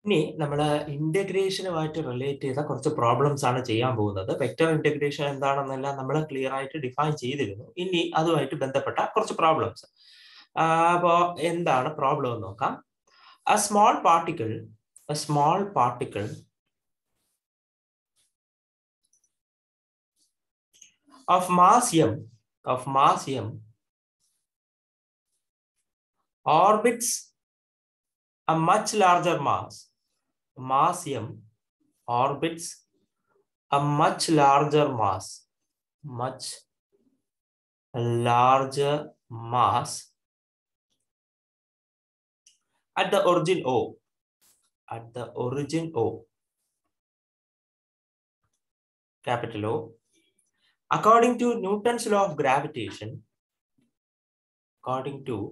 ഇനി നമ്മൾ ഇന്റഗ്രേഷനുമായിട്ട് റിലേറ്റ് ചെയ്ത കുറച്ച് പ്രോബ്ലംസ് ആണ് ചെയ്യാൻ പോകുന്നത് വെക്ടർ ഇന്റഗ്രേഷൻ എന്താണെന്നെല്ലാം നമ്മൾ ക്ലിയർ ആയിട്ട് ഡിഫൈൻ ചെയ്തിരുന്നു ഇനി അതുമായിട്ട് ബന്ധപ്പെട്ട കുറച്ച് പ്രോബ്ലംസ് അപ്പോ എന്താണ് പ്രോബ്ലം എന്ന് നോക്കാം a small particle a small particle of mass m of mass m orbits a much larger mass mass m orbits a much larger mass much larger mass at the origin O. At the origin O. Capital O. According to Newton's law of gravitation, according to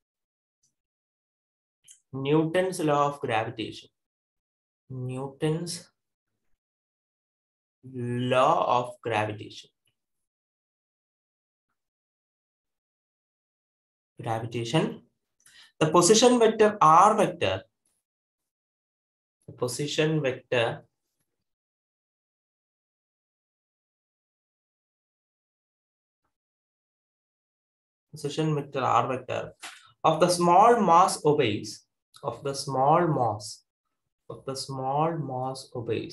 Newton's law of gravitation, Newton's law of gravitation. Gravitation the position vector r vector the position vector position vector r vector of the small mass obeys of the small mass of the small mass obeys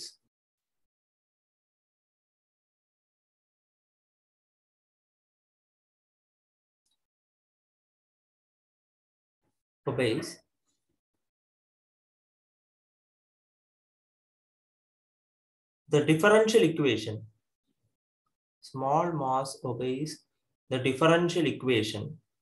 obeys the differential equation small mass obeys the differential equation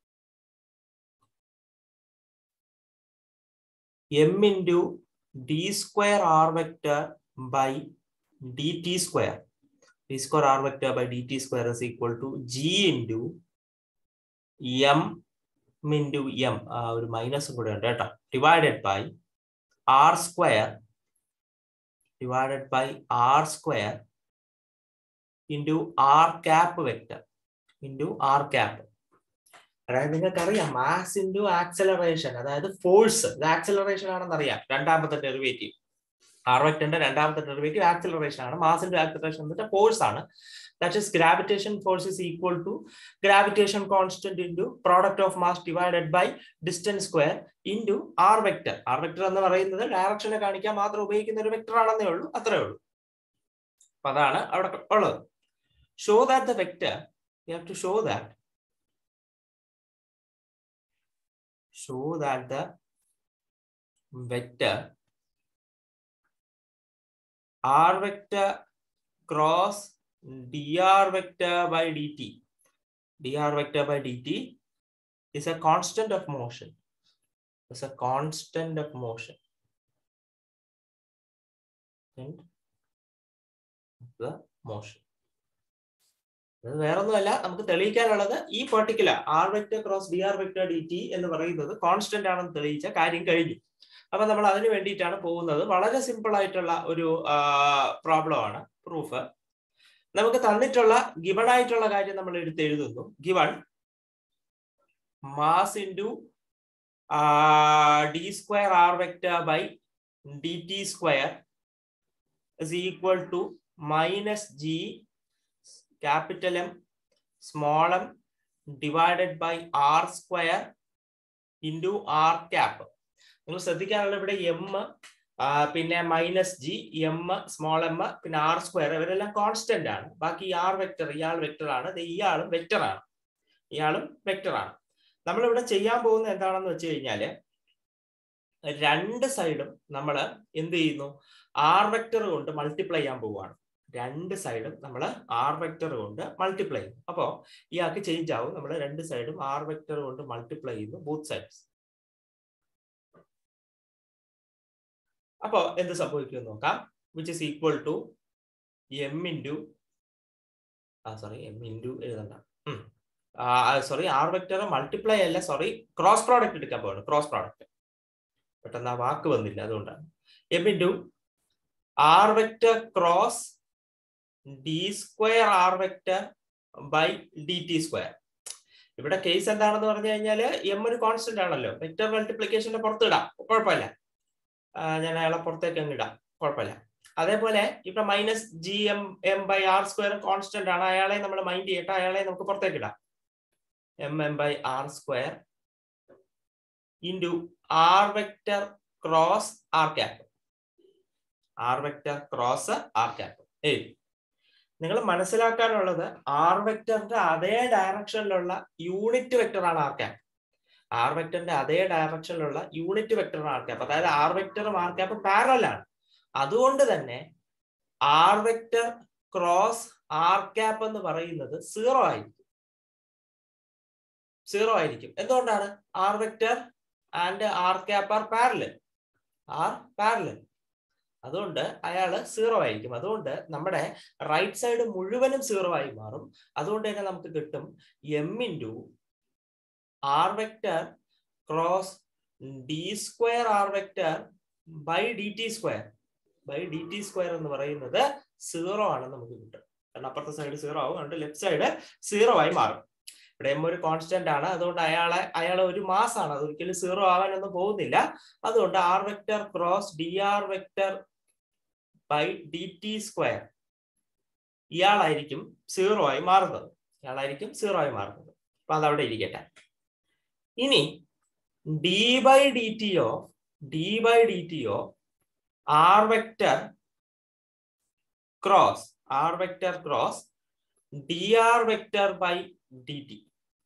m into d square r vector by dt square d square r vector by dt square is equal to g into m into M ഒരു മൈനസും കൂടെ ഉണ്ട് കേട്ടോ divided by R square divided by R square into R cap vector into R cap അതായത് നിങ്ങൾക്കറിയാം mass into acceleration അതായത് force ഇത് acceleration ആണെന്ന് അറിയാം രണ്ടാമത്തെ ഡെറിവേറ്റീവ് ആർ വെക്ടറിന്റെ രണ്ടാമത്തെ ഡെറിവേറ്റീവ് ആക്സലറേഷൻ ആണ് മാസ് ഇൻറ്റു ആക്സലറേഷൻ എന്നിട്ട് ഫോഴ്സ് ആണ് that is gravitation force is equal to gravitation constant into product of mass divided by distance square into r vector r vector എന്ന് പറയുന്നത് ഡയറക്ഷനെ കാണിക്കാൻ മാത്രം ഉപയോഗിക്കുന്ന ഒരു വെക്ടർ ആണെന്നേ ഉള്ളൂ അത്രേ ഉള്ളൂ അപ്പൊ അതാണ് അവിടെ ഉള്ളത് show that the vector you have to show that show that the vector r vector cross dr vector by dt dr vector by dt is a constant of motion is a constant of motion and the motion അത് വേറൊന്നുമല്ല നമുക്ക് തെളിയിക്കാനുള്ളത് ഈ particular R vector cross D R vector D T എന്ന് പറയുന്നത് constant ആണെന്ന് തെളിയിച്ച കാര്യം കഴിഞ്ഞു അപ്പൊ നമ്മൾ അതിന് വേണ്ടിയിട്ടാണ് പോകുന്നത് വളരെ സിമ്പിൾ ആയിട്ടുള്ള ഒരു പ്രോബ്ലം ആണ് പ്രൂഫ് നമുക്ക് തന്നിട്ടുള്ള ഗിവൺ ആയിട്ടുള്ള കാര്യം നമ്മൾ എടുത്ത് എഴുതുന്നു given mass into D square R vector by D T square is equal to minus G capital M small M divided by R square into R cap നിങ്ങൾ ശ്രദ്ധിക്കാനുള്ള ഇവിടെ എം പിന്നെ minus G M small M പിന്നെ R square ഇവരെല്ലാം constant ആണ് ബാക്കി R vector ഇയാൾ vector ആണ് ഇയാളും വെക്ടർ ആണ് ഇയാളും വെക്ടർ ആണ് നമ്മളിവിടെ ചെയ്യാൻ പോകുന്നത് എന്താണെന്ന് വെച്ച് കഴിഞ്ഞാല് രണ്ട് സൈഡും നമ്മൾ എന്ത് ചെയ്യുന്നു ആർ വെക്ടർ കൊണ്ട് മൾട്ടിപ്ലൈ ചെയ്യാൻ പോവുകയാണ് രണ്ട് സൈഡും നമ്മൾ ആർ വെക്ടർ കൊണ്ട് മൾട്ടിപ്ലൈ ചെയ്യുന്നു അപ്പോൾ ഇയാൾക്ക് ചേഞ്ച് ആവും നമ്മൾ രണ്ട് സൈഡും ആർ വെക്ടർ കൊണ്ട് മൾട്ടിപ്ലൈ ചെയ്യുന്നു ബൂത്ത് സൈഡ്സ് അപ്പോ എന്ത് സംഭവിക്കും നോക്കാം which is equal to M into ആ സോറി എം ഇൻറ്റു എഴുതണ്ട സോറി ആർ വെക്ടർ മൾട്ടിപ്ലൈ അല്ല സോറി ക്രോസ് പ്രോഡക്റ്റ് എടുക്കാൻ പോകണം ക്രോസ് പ്രോഡക്റ്റ് പെട്ടെന്ന് ആ വാക്ക് വന്നില്ല അതുകൊണ്ടാണ് M into R vector cross D square R vector by D T square ഇവിടെ കേസ് എന്താണെന്ന് പറഞ്ഞു കഴിഞ്ഞാൽ എം ഒരു കോൺസ്റ്റന്റ് ആണല്ലോ വെക്ടർ മൾട്ടിപ്ലിക്കേഷന്റെ പുറത്തിടാം കുഴപ്പമില്ല ഞാൻ അയാളെ പുറത്തേക്ക് അങ്ങ് ഇടാം കുഴപ്പമില്ല അതേപോലെ ഇവിടെ minus G M M by R square constant ആണ് അയാളെ നമ്മൾ മൈൻഡ് ചെയ്യട്ടെ അയാളെ നമുക്ക് പുറത്തേക്ക് ഇടാം M M by R square into R vector cross R cap R vector cross R cap എഴുതി നിങ്ങൾ മനസ്സിലാക്കാനുള്ളത് ആർ വെക്ടറിന്റെ അതേ ഡയറക്ഷനിലുള്ള യൂണിറ്റ് വെക്ടർ ആണ് ആർ ക്യാപ്പ് ആർ വെക്ടറിന്റെ അതേ ഡയറക്ഷനിലുള്ള യൂണിറ്റ് വെക്ടർ ആർ ക്യാപ്പ് അതായത് ആർ വെക്ടറും ആർ ക്യാപ്പ് പാരലൽ ആണ് അതുകൊണ്ട് തന്നെ R vector cross R cap എന്ന് പറയുന്നത് സീറോ ആയിരിക്കും സീറോ ആയിരിക്കും എന്തുകൊണ്ടാണ് R vector and R cap R parallel R parallel അതുകൊണ്ട് അയാള് സീറോ ആയിരിക്കും അതുകൊണ്ട് നമ്മുടെ റൈറ്റ് സൈഡ് മുഴുവനും സീറോ ആയി മാറും അതുകൊണ്ട് തന്നെ നമുക്ക് കിട്ടും M into R vector cross D square R vector by D T square by D T square എന്ന് പറയുന്നത് സീറോ ആണ് നമുക്ക് കിട്ടും കാരണം അപ്പുറത്തെ സൈഡ് സീറോ ആവും അതുകൊണ്ട് ലെഫ്റ്റ് സൈഡ് സീറോ ആയി മാറും ഇവിടെ എം ഒരു കോൺസ്റ്റന്റ് ആണ് അതുകൊണ്ട് അയാളെ അയാളെ ഒരു മാസ് ആണ് അത് ഒരിക്കലും സീറോ ആവാനൊന്നും പോകുന്നില്ല അതുകൊണ്ട് R vector cross D R vector by D T square ഇയാളായിരിക്കും സീറോ ആയി മാറുന്നത് ഇയാളായിരിക്കും സീറോ ആയി മാറുന്നത് അപ്പൊ അതവിടെ ഇരിക്കട്ടെ ഇനി d by D t of d by D t of r vector cross r vector cross D R vector by D t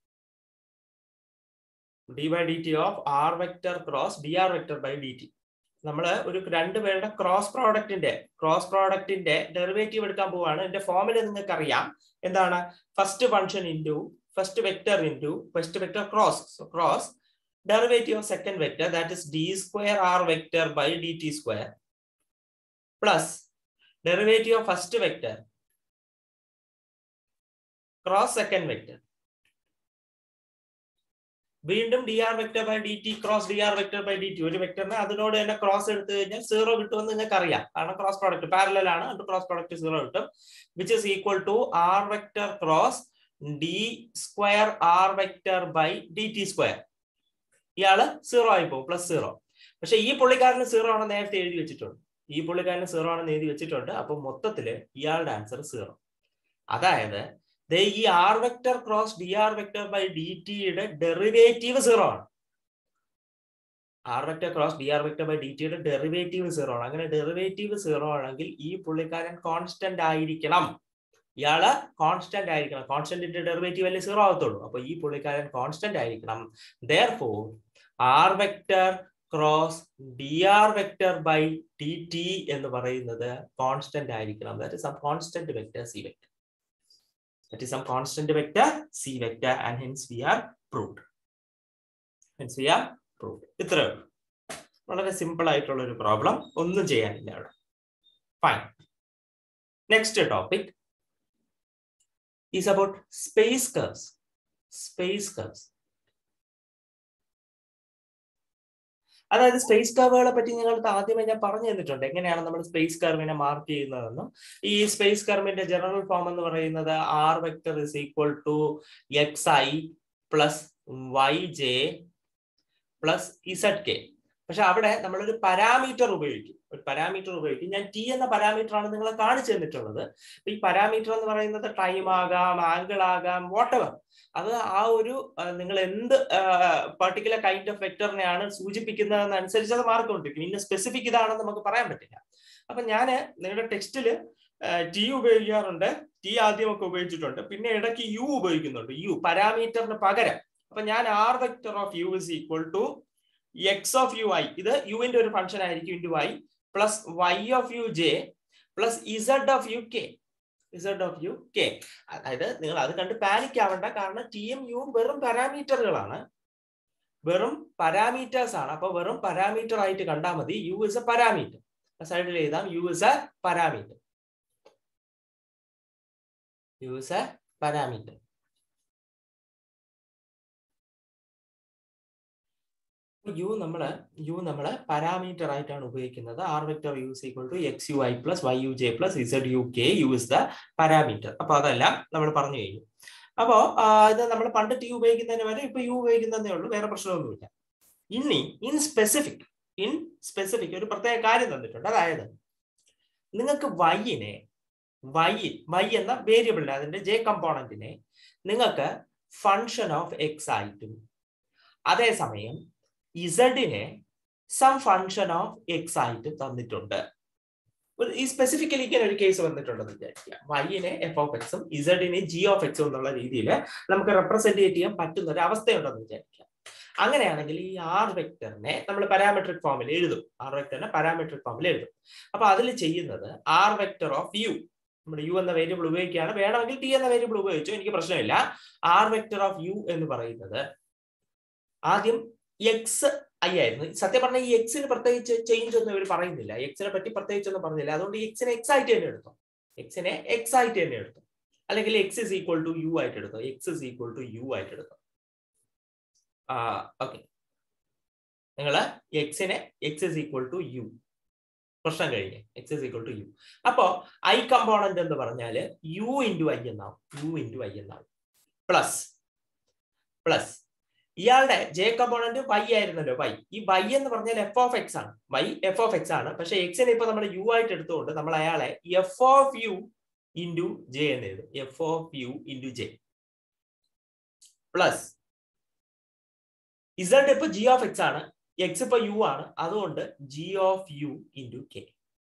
d by D t of r vector cross D R vector by D t നമ്മൾ ഒരു രണ്ടുപേരുടെ cross പ്രോഡക്റ്റിന്റെ cross പ്രോഡക്റ്റിന്റെ derivative എടുക്കാൻ പോവാണ് എന്റെ ഫോമിൽ നിങ്ങൾക്ക് അറിയാം എന്താണ് first function into first vector into first vector cross cross derivative of second vector that is d square R vector by D T square plus derivative of first vector cross second vector വീണ്ടും d R vector by D t cross D R vector by D t ഒരു വെക്ടറിനെ അതിനോട് തന്നെ cross എടുത്തു കഴിഞ്ഞാൽ zero കിട്ടുമെന്ന് നിങ്ങൾക്ക് അറിയാം കാരണം ക്രോസ് പ്രോഡക്റ്റ് പാരലൽ ആണ് അത് ക്രോസ് പ്രോഡക്റ്റ് സീറോ കിട്ടും which is equal to r vector cross D square R vector by D T square ഇയാള് സീറോ ആയി പോകും പ്ലസ് സീറോ പക്ഷെ ഈ പുള്ളിക്കാരന് സീറോ ആണെന്ന് നേരത്തെ എഴുതി വെച്ചിട്ടുണ്ട് ഈ പുള്ളിക്കാരന് സീറോ ആണെന്ന് എഴുതി വെച്ചിട്ടുണ്ട് അപ്പൊ മൊത്തത്തില് ഇയാളുടെ ആൻസർ സീറോ അതായത് ദേ ഈ r vector cross D R vector by d ടിയുടെ ഡെറിവേറ്റീവ് സീറോ ആണ് r vector cross D R vector by d ടിയുടെ ഡെറിവേറ്റീവ് സീറോ ആണ് അങ്ങനെ ഡെറിവേറ്റീവ് സീറോ ആണെങ്കിൽ ഈ പുള്ളിക്കാരൻ കോൺസ്റ്റന്റ് ആയിരിക്കണം ഇയാള് കോൺസ്റ്റന്റ് ആയിരിക്കണം കോൺസ്റ്റന്റിന്റെ ഡെറിവേറ്റീവ് അല്ലേ സീറോ ആകത്തുള്ളൂ അപ്പൊ ഈ പുള്ളിക്കാരൻ കോൺസ്റ്റന്റ് ആയിരിക്കണം therefore r vector cross D R vector by D T എന്ന് പറയുന്നത് കോൺസ്റ്റന്റ് ആയിരിക്കണം that is some constant vector c vector that is some constant vector c vector and hence we are proved hence we are proved ഇത്രേ ഉള്ളൂ വളരെ simple ആയിട്ടുള്ള ഒരു problem ഒന്നും ചെയ്യാനില്ല അവിടെ fine next topic is about space curves space curves അതായത് space കർവുകളെ പറ്റി നിങ്ങൾക്ക് ആദ്യമേ ഞാൻ പറഞ്ഞു തന്നിട്ടുണ്ട് എങ്ങനെയാണ് നമ്മൾ സ്പേസ് കർവിനെ മാർക്ക് ചെയ്യുന്നതെന്നും ഈ സ്പേസ് കർവിന്റെ ജനറൽ ഫോം എന്ന് പറയുന്നത് r vector is equal to x i plus y j plus z k പക്ഷെ അവിടെ നമ്മളൊരു പാരാമീറ്റർ ഉപയോഗിക്കും ഒരു പാരാമീറ്റർ ഉപയോഗിക്കും ഞാൻ ടി എന്ന പാരാമീറ്റർ ആണ് നിങ്ങളെ കാണിച്ചു തന്നിട്ടുള്ളത് ഈ പാരാമീറ്റർ എന്ന് പറയുന്നത് ടൈം ആകാം ആംഗിൾ ആകാം വാട്ടെവർ അത് ആ ഒരു നിങ്ങൾ എന്ത് പർട്ടിക്കുലർ കൈൻഡ് ഓഫ് വെക്ടറിനെയാണ് സൂചിപ്പിക്കുന്നതെന്ന് അനുസരിച്ച് അത് മാർക്ക് കൊണ്ടിരിക്കും ഇന്ന് സ്പെസിഫിക് ഇതാണെന്ന് നമുക്ക് പറയാൻ പറ്റില്ല അപ്പൊ ഞാൻ നിങ്ങളുടെ ടെക്സ്റ്റില് ടി ഉപയോഗിക്കാറുണ്ട് ടി ആദ്യമൊക്കെ ഉപയോഗിച്ചിട്ടുണ്ട് പിന്നെ ഇടയ്ക്ക് യു ഉപയോഗിക്കുന്നുണ്ട് യു പാരാമീറ്ററിന് പകരം അപ്പൊ ഞാൻ r vector of u is equal to x of u i ഇത് യുവിന്റെ ഒരു ഫംഗ്ഷൻ ആയിരിക്കും into y plus y of u j plus z of u k z of u k അതായത് നിങ്ങൾ അത് കണ്ട് പാനിക് ആവണ്ട കാരണം ടി എം യുവും വെറും പാരാമീറ്ററുകളാണ് വെറും പാരാമീറ്റേഴ്സ് ആണ് അപ്പൊ വെറും പാരാമീറ്റർ ആയിട്ട് കണ്ടാൽ മതി യു ഇസ് എ പാരാമീറ്റർ സൈഡിൽ എഴുതാം u is a parameter u is a parameter u നമ്മള് യു നമ്മള് പാരാമീറ്റർ ആയിട്ടാണ് ഉപയോഗിക്കുന്നത് r vector u is equal to x u i plus y u j plus z u k u is the parameter അപ്പൊ അതെല്ലാം നമ്മൾ പറഞ്ഞു കഴിഞ്ഞു അപ്പോ ഇത് നമ്മൾ പണ്ട് ടി ഉപയോഗിക്കുന്നതിന് വരെ ഇപ്പൊ യു ഉപയോഗിക്കുന്നതേ ഉള്ളൂ വേറെ പ്രശ്നമൊന്നുമില്ല ഇനി ഇൻ സ്പെസിഫിക് ഇൻ സ്പെസിഫിക് ഒരു പ്രത്യേക കാര്യം തന്നിട്ടുണ്ട് അതായത് നിങ്ങൾക്ക് വൈനെ വൈ വൈ എന്ന വേരിയബിളിനെ അതിന്റെ ജെ കമ്പോണന്റിനെ നിങ്ങൾക്ക് ഫങ്ഷൻ ഓഫ് എക്സ് ആയിട്ടും അതേസമയം ഇസഡിനെ സം ഫങ്ഷൻ ഓഫ് എക്സ് ആയിട്ടും തന്നിട്ടുണ്ട് ഈ സ്പെസിഫിക്കലി ഇങ്ങനെ ഒരു കേസ് വന്നിട്ടുണ്ടെന്ന് വിചാരിക്കുക വൈനെ എഫ് ഓഫ് എക്സും ഇസഡിനെ ജി ഓഫ് എക്സും എന്നുള്ള രീതിയിൽ നമുക്ക് റെപ്രസെന്റ് ചെയ്യാൻ പറ്റുന്ന ഒരു അവസ്ഥയുണ്ടെന്ന് വിചാരിക്കുക അങ്ങനെയാണെങ്കിൽ ഈ ആർ വെക്ടറിനെ നമ്മൾ പാരാമെട്രിക് ഫോമിൽ എഴുതും ആർ വെക്ടറിനെ പാരാമെട്രിക് ഫോമിൽ എഴുതും അപ്പൊ അതിൽ ചെയ്യുന്നത് ആർ വെക്ടർ ഓഫ് യു നമ്മുടെ യു എന്ന വേരിയബിൾ ഉപയോഗിക്കുകയാണ് വേണമെങ്കിൽ ടി എന്ന വേരിയബിൾ ഉപയോഗിച്ചു എനിക്ക് പ്രശ്നമില്ല ആർ വെക്ടർ ഓഫ് യു എന്ന് പറയുന്നത് ആദ്യം എക്സ് ഐ ആയിരുന്നു സത്യം പറഞ്ഞാൽ ഈ എക്സിന് പ്രത്യേകിച്ച് ചേഞ്ച് ഒന്നും ഇവർ പറയുന്നില്ല എക്സിനെ പറ്റി പ്രത്യേകിച്ച് ഒന്നും പറഞ്ഞില്ല അതുകൊണ്ട് എക്സിനെ എക്സ് ആയിട്ട് തന്നെ എടുത്തു എക്സിനെ എക്സ് ആയിട്ട് തന്നെ എടുത്തു അല്ലെങ്കിൽ x is equal to u ആയിട്ട് എടുത്തു x is equal to u ആയിട്ട് എടുത്തു ഓക്കെ നിങ്ങൾ എക്സിനെ x is equal to u പ്രശ്നം കഴിഞ്ഞ് x is equal to u അപ്പോ ഐ കമ്പോണന്റ് എന്ന് പറഞ്ഞാല് യു ഇൻറ്റു ഐ എന്നാവും യു ഇൻറ്റു ഐ എന്നാവും പ്ലസ് പ്ലസ് ഇയാളുടെ ജെ കമ്പോണന്റ് വൈ ആയിരുന്നല്ലോ വൈ ഈ വൈ എന്ന് പറഞ്ഞാൽ എഫ് ഓഫ് എക്സ് ആണ് വൈ എഫ് ഓഫ് എക്സ് ആണ് പക്ഷെ എക്സിനെ ഇപ്പൊ നമ്മൾ യു ആയിട്ട് എടുത്തുകൊണ്ട് നമ്മൾ അയാളെ f of u into j എന്ന് എഴുതും f of u into j plus z ഇപ്പൊ ജി ഓഫ് എക്സ് ആണ് എക്സ് ഇപ്പൊ യു ആണ് അതുകൊണ്ട് g of u into k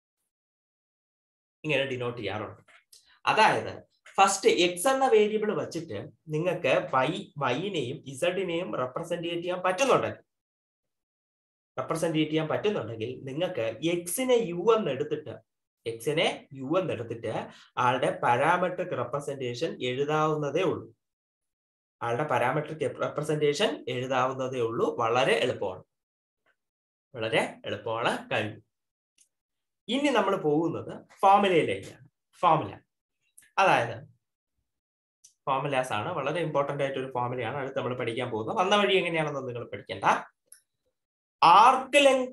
ഇങ്ങനെ ഡിനോട്ട് ചെയ്യാറുണ്ട് അതായത് ഫസ്റ്റ് എക്സ് എന്ന വേരിയബിൾ വെച്ചിട്ട് നിങ്ങൾക്ക് വൈ വൈനെയും ഇസഡിനെയും റെപ്രസെന്റേറ്റ് ചെയ്യാൻ പറ്റുന്നുണ്ടെങ്കിൽ റെപ്രസെന്റേറ്റ് ചെയ്യാൻ പറ്റുന്നുണ്ടെങ്കിൽ നിങ്ങൾക്ക് എക്സിനെ യു എന്ന് എടുത്തിട്ട് എക്സിനെ യു എന്ന് എടുത്തിട്ട് ആളുടെ പാരാമെട്രിക് റെപ്രസെന്റേഷൻ എഴുതാവുന്നതേ ഉള്ളൂ ആളുടെ പാരാമെട്രിക് റെപ്രസെന്റേഷൻ എഴുതാവുന്നതേ ഉള്ളൂ വളരെ എളുപ്പമാണ് വളരെ എളുപ്പമാണ് കഴിഞ്ഞു ഇനി നമ്മൾ പോകുന്നത് ഫോർമുലയിലേക്കാണ് ഫോർമുല അതായത് ഫോർമുലാസ് ആണ് വളരെ ഇമ്പോർട്ടന്റ് ആയിട്ട് ഒരു ഫോർമുലയാണ് അടുത്ത് നമ്മൾ പഠിക്കാൻ പോകുന്നത് വന്ന വഴി എങ്ങനെയാണെന്ന് നിങ്ങൾ പഠിക്കേണ്ട arc length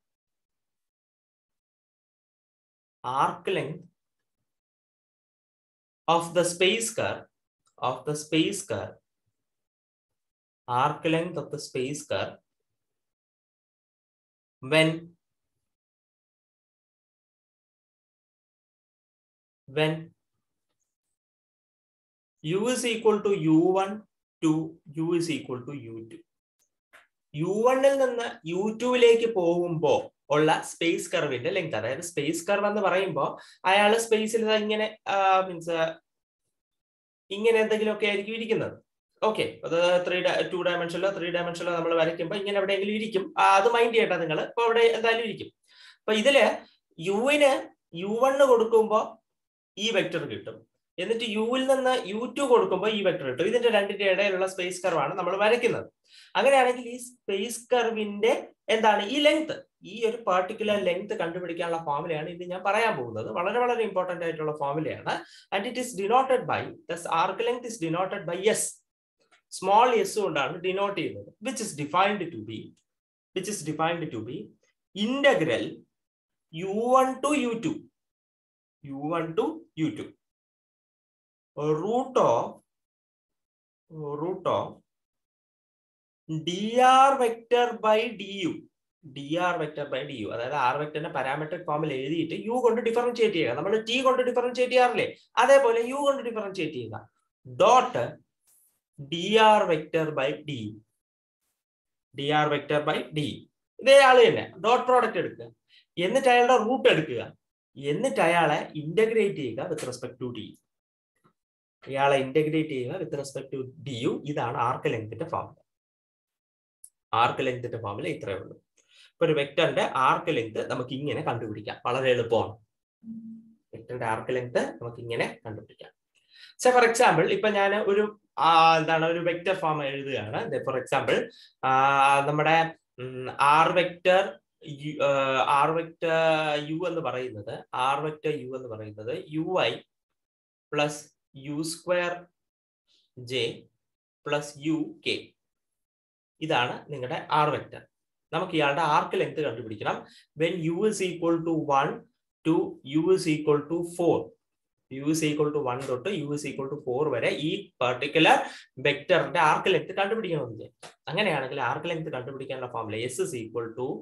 arc length of the space curve of the space curve arc length of the space curve when when u is equal to u1 to u is equal to u2 u1 ൽ നിന്ന് u2 ലേക്ക് പോകുമ്പോൾ ഉള്ള space കർവിന്റെ length അതായത് space curve എന്ന് പറയുമ്പോൾ അയാൾ സ്പേസിൽ ഇങ്ങനെ മീൻസ് ഇങ്ങനെ എന്തെങ്കിലുമൊക്കെ ആയിരിക്കും ഇരിക്കുന്നത് ഓക്കെ അത് ത്രീ ടു ഡയമെൻഷനിലോ ത്രീ ഡയമെൻഷനിലോ നമ്മൾ വരയ്ക്കുമ്പോൾ ഇങ്ങനെ എവിടെയെങ്കിലും ഇരിക്കും അത് മൈൻഡ് ചെയ്യട്ടെ നിങ്ങൾ ഇപ്പൊ അവിടെ എന്തായാലും ഇരിക്കും അപ്പൊ ഇതില് യുവിന് യു വണ്ണ് കൊടുക്കുമ്പോൾ ഈ വെക്ടർ കിട്ടും എന്നിട്ട് യുവിൽ നിന്ന് യു ടു കൊടുക്കുമ്പോൾ ഈ വെക്ടർ കിട്ടും ഇതിന്റെ രണ്ടിന്റെ ഇടയിലുള്ള സ്പേസ് കർവാണ് നമ്മൾ വരയ്ക്കുന്നത് അങ്ങനെയാണെങ്കിൽ ഈ സ്പേസ് കർവിന്റെ എന്താണ് ഈ ലെങ്ത് ഈ ഒരു പർട്ടിക്കുലർ ലെങ്ത് കണ്ടുപിടിക്കാനുള്ള ഫോമുലയാണ് ഇത് ഞാൻ പറയാൻ പോകുന്നത് വളരെ വളരെ ഇമ്പോർട്ടന്റ് ആയിട്ടുള്ള ഫോമുലയാണ് and it is denoted by thus arc length is denoted by s small s കൊണ്ടാണ് ഡിനോട്ട് ചെയ്യുന്നത് which is defined to be which is defined to be integral u one to u two u one to u two root of root of d R vector by d u d R vector by d u അതായത് r വെക്ടറിന്റെ parametric ഫോമിൽ എഴുതിയിട്ട് U കൊണ്ട് differentiate ചെയ്യുക നമ്മൾ T കൊണ്ട് differentiate ചെയ്യാറില്ലേ അതേപോലെ U കൊണ്ട് ഡിഫറൻഷിയേറ്റ് ചെയ്യുക dot d R vector by d d R vector by d ഇതേ ആള് തന്നെ ഡോട്ട് പ്രോഡക്റ്റ് എടുക്കുക എന്നിട്ട് അയാളുടെ റൂട്ട് എടുക്കുക എന്നിട്ട് അയാളെ ഇന്റഗ്രേറ്റ് ചെയ്യുക വിത്ത് റെസ്പെക്ട് ടു ഡി ഇയാളെ ഇന്റഗ്രേറ്റ് ചെയ്യുക with respect to d u ഇതാണ് ആർക്ക് ലെങ്ത്തിന്റെ ഫോമുല ആർക്ക് ലെങ്ത്തിന്റെ ഫോമുല ഇത്രയേ ഉള്ളൂ ഇപ്പൊ ഒരു വെക്ടറിന്റെ ആർക്ക് ലെങ്ത് നമുക്ക് ഇങ്ങനെ കണ്ടുപിടിക്കാം വളരെ എളുപ്പമാണ് വെക്ടറിന്റെ ആർക്ക് ലെങ്ത് നമുക്ക് ഇങ്ങനെ കണ്ടുപിടിക്കാം സെ ഫോർ എക്സാമ്പിൾ ഇപ്പൊ ഞാൻ ഒരു എന്താണ് ഒരു വെക്ടർ ഫോം എഴുതുകയാണ് ഫോർ എക്സാമ്പിൾ നമ്മുടെ r vector r vector u എന്ന് പറയുന്നത് ആർ വെക്ടർ യു എന്ന് പറയുന്നത് u i plus u square j plus u k ഇതാണ് നിങ്ങളുടെ ആർ വെക്ടർ നമുക്ക് ഇയാളുടെ ആർക്ക് ലെങ്ത് കണ്ടുപിടിക്കണം when u is equal to one to u is equal to four u is equal to one തൊട്ട് u is equal to four വരെ ഈ particular വെക്ടറിന്റെ arc length കണ്ടുപിടിക്കണമെന്ന് അങ്ങനെയാണെങ്കിൽ ആർക്ക് ലെങ്ത് കണ്ടുപിടിക്കാനുള്ള formula s is equal to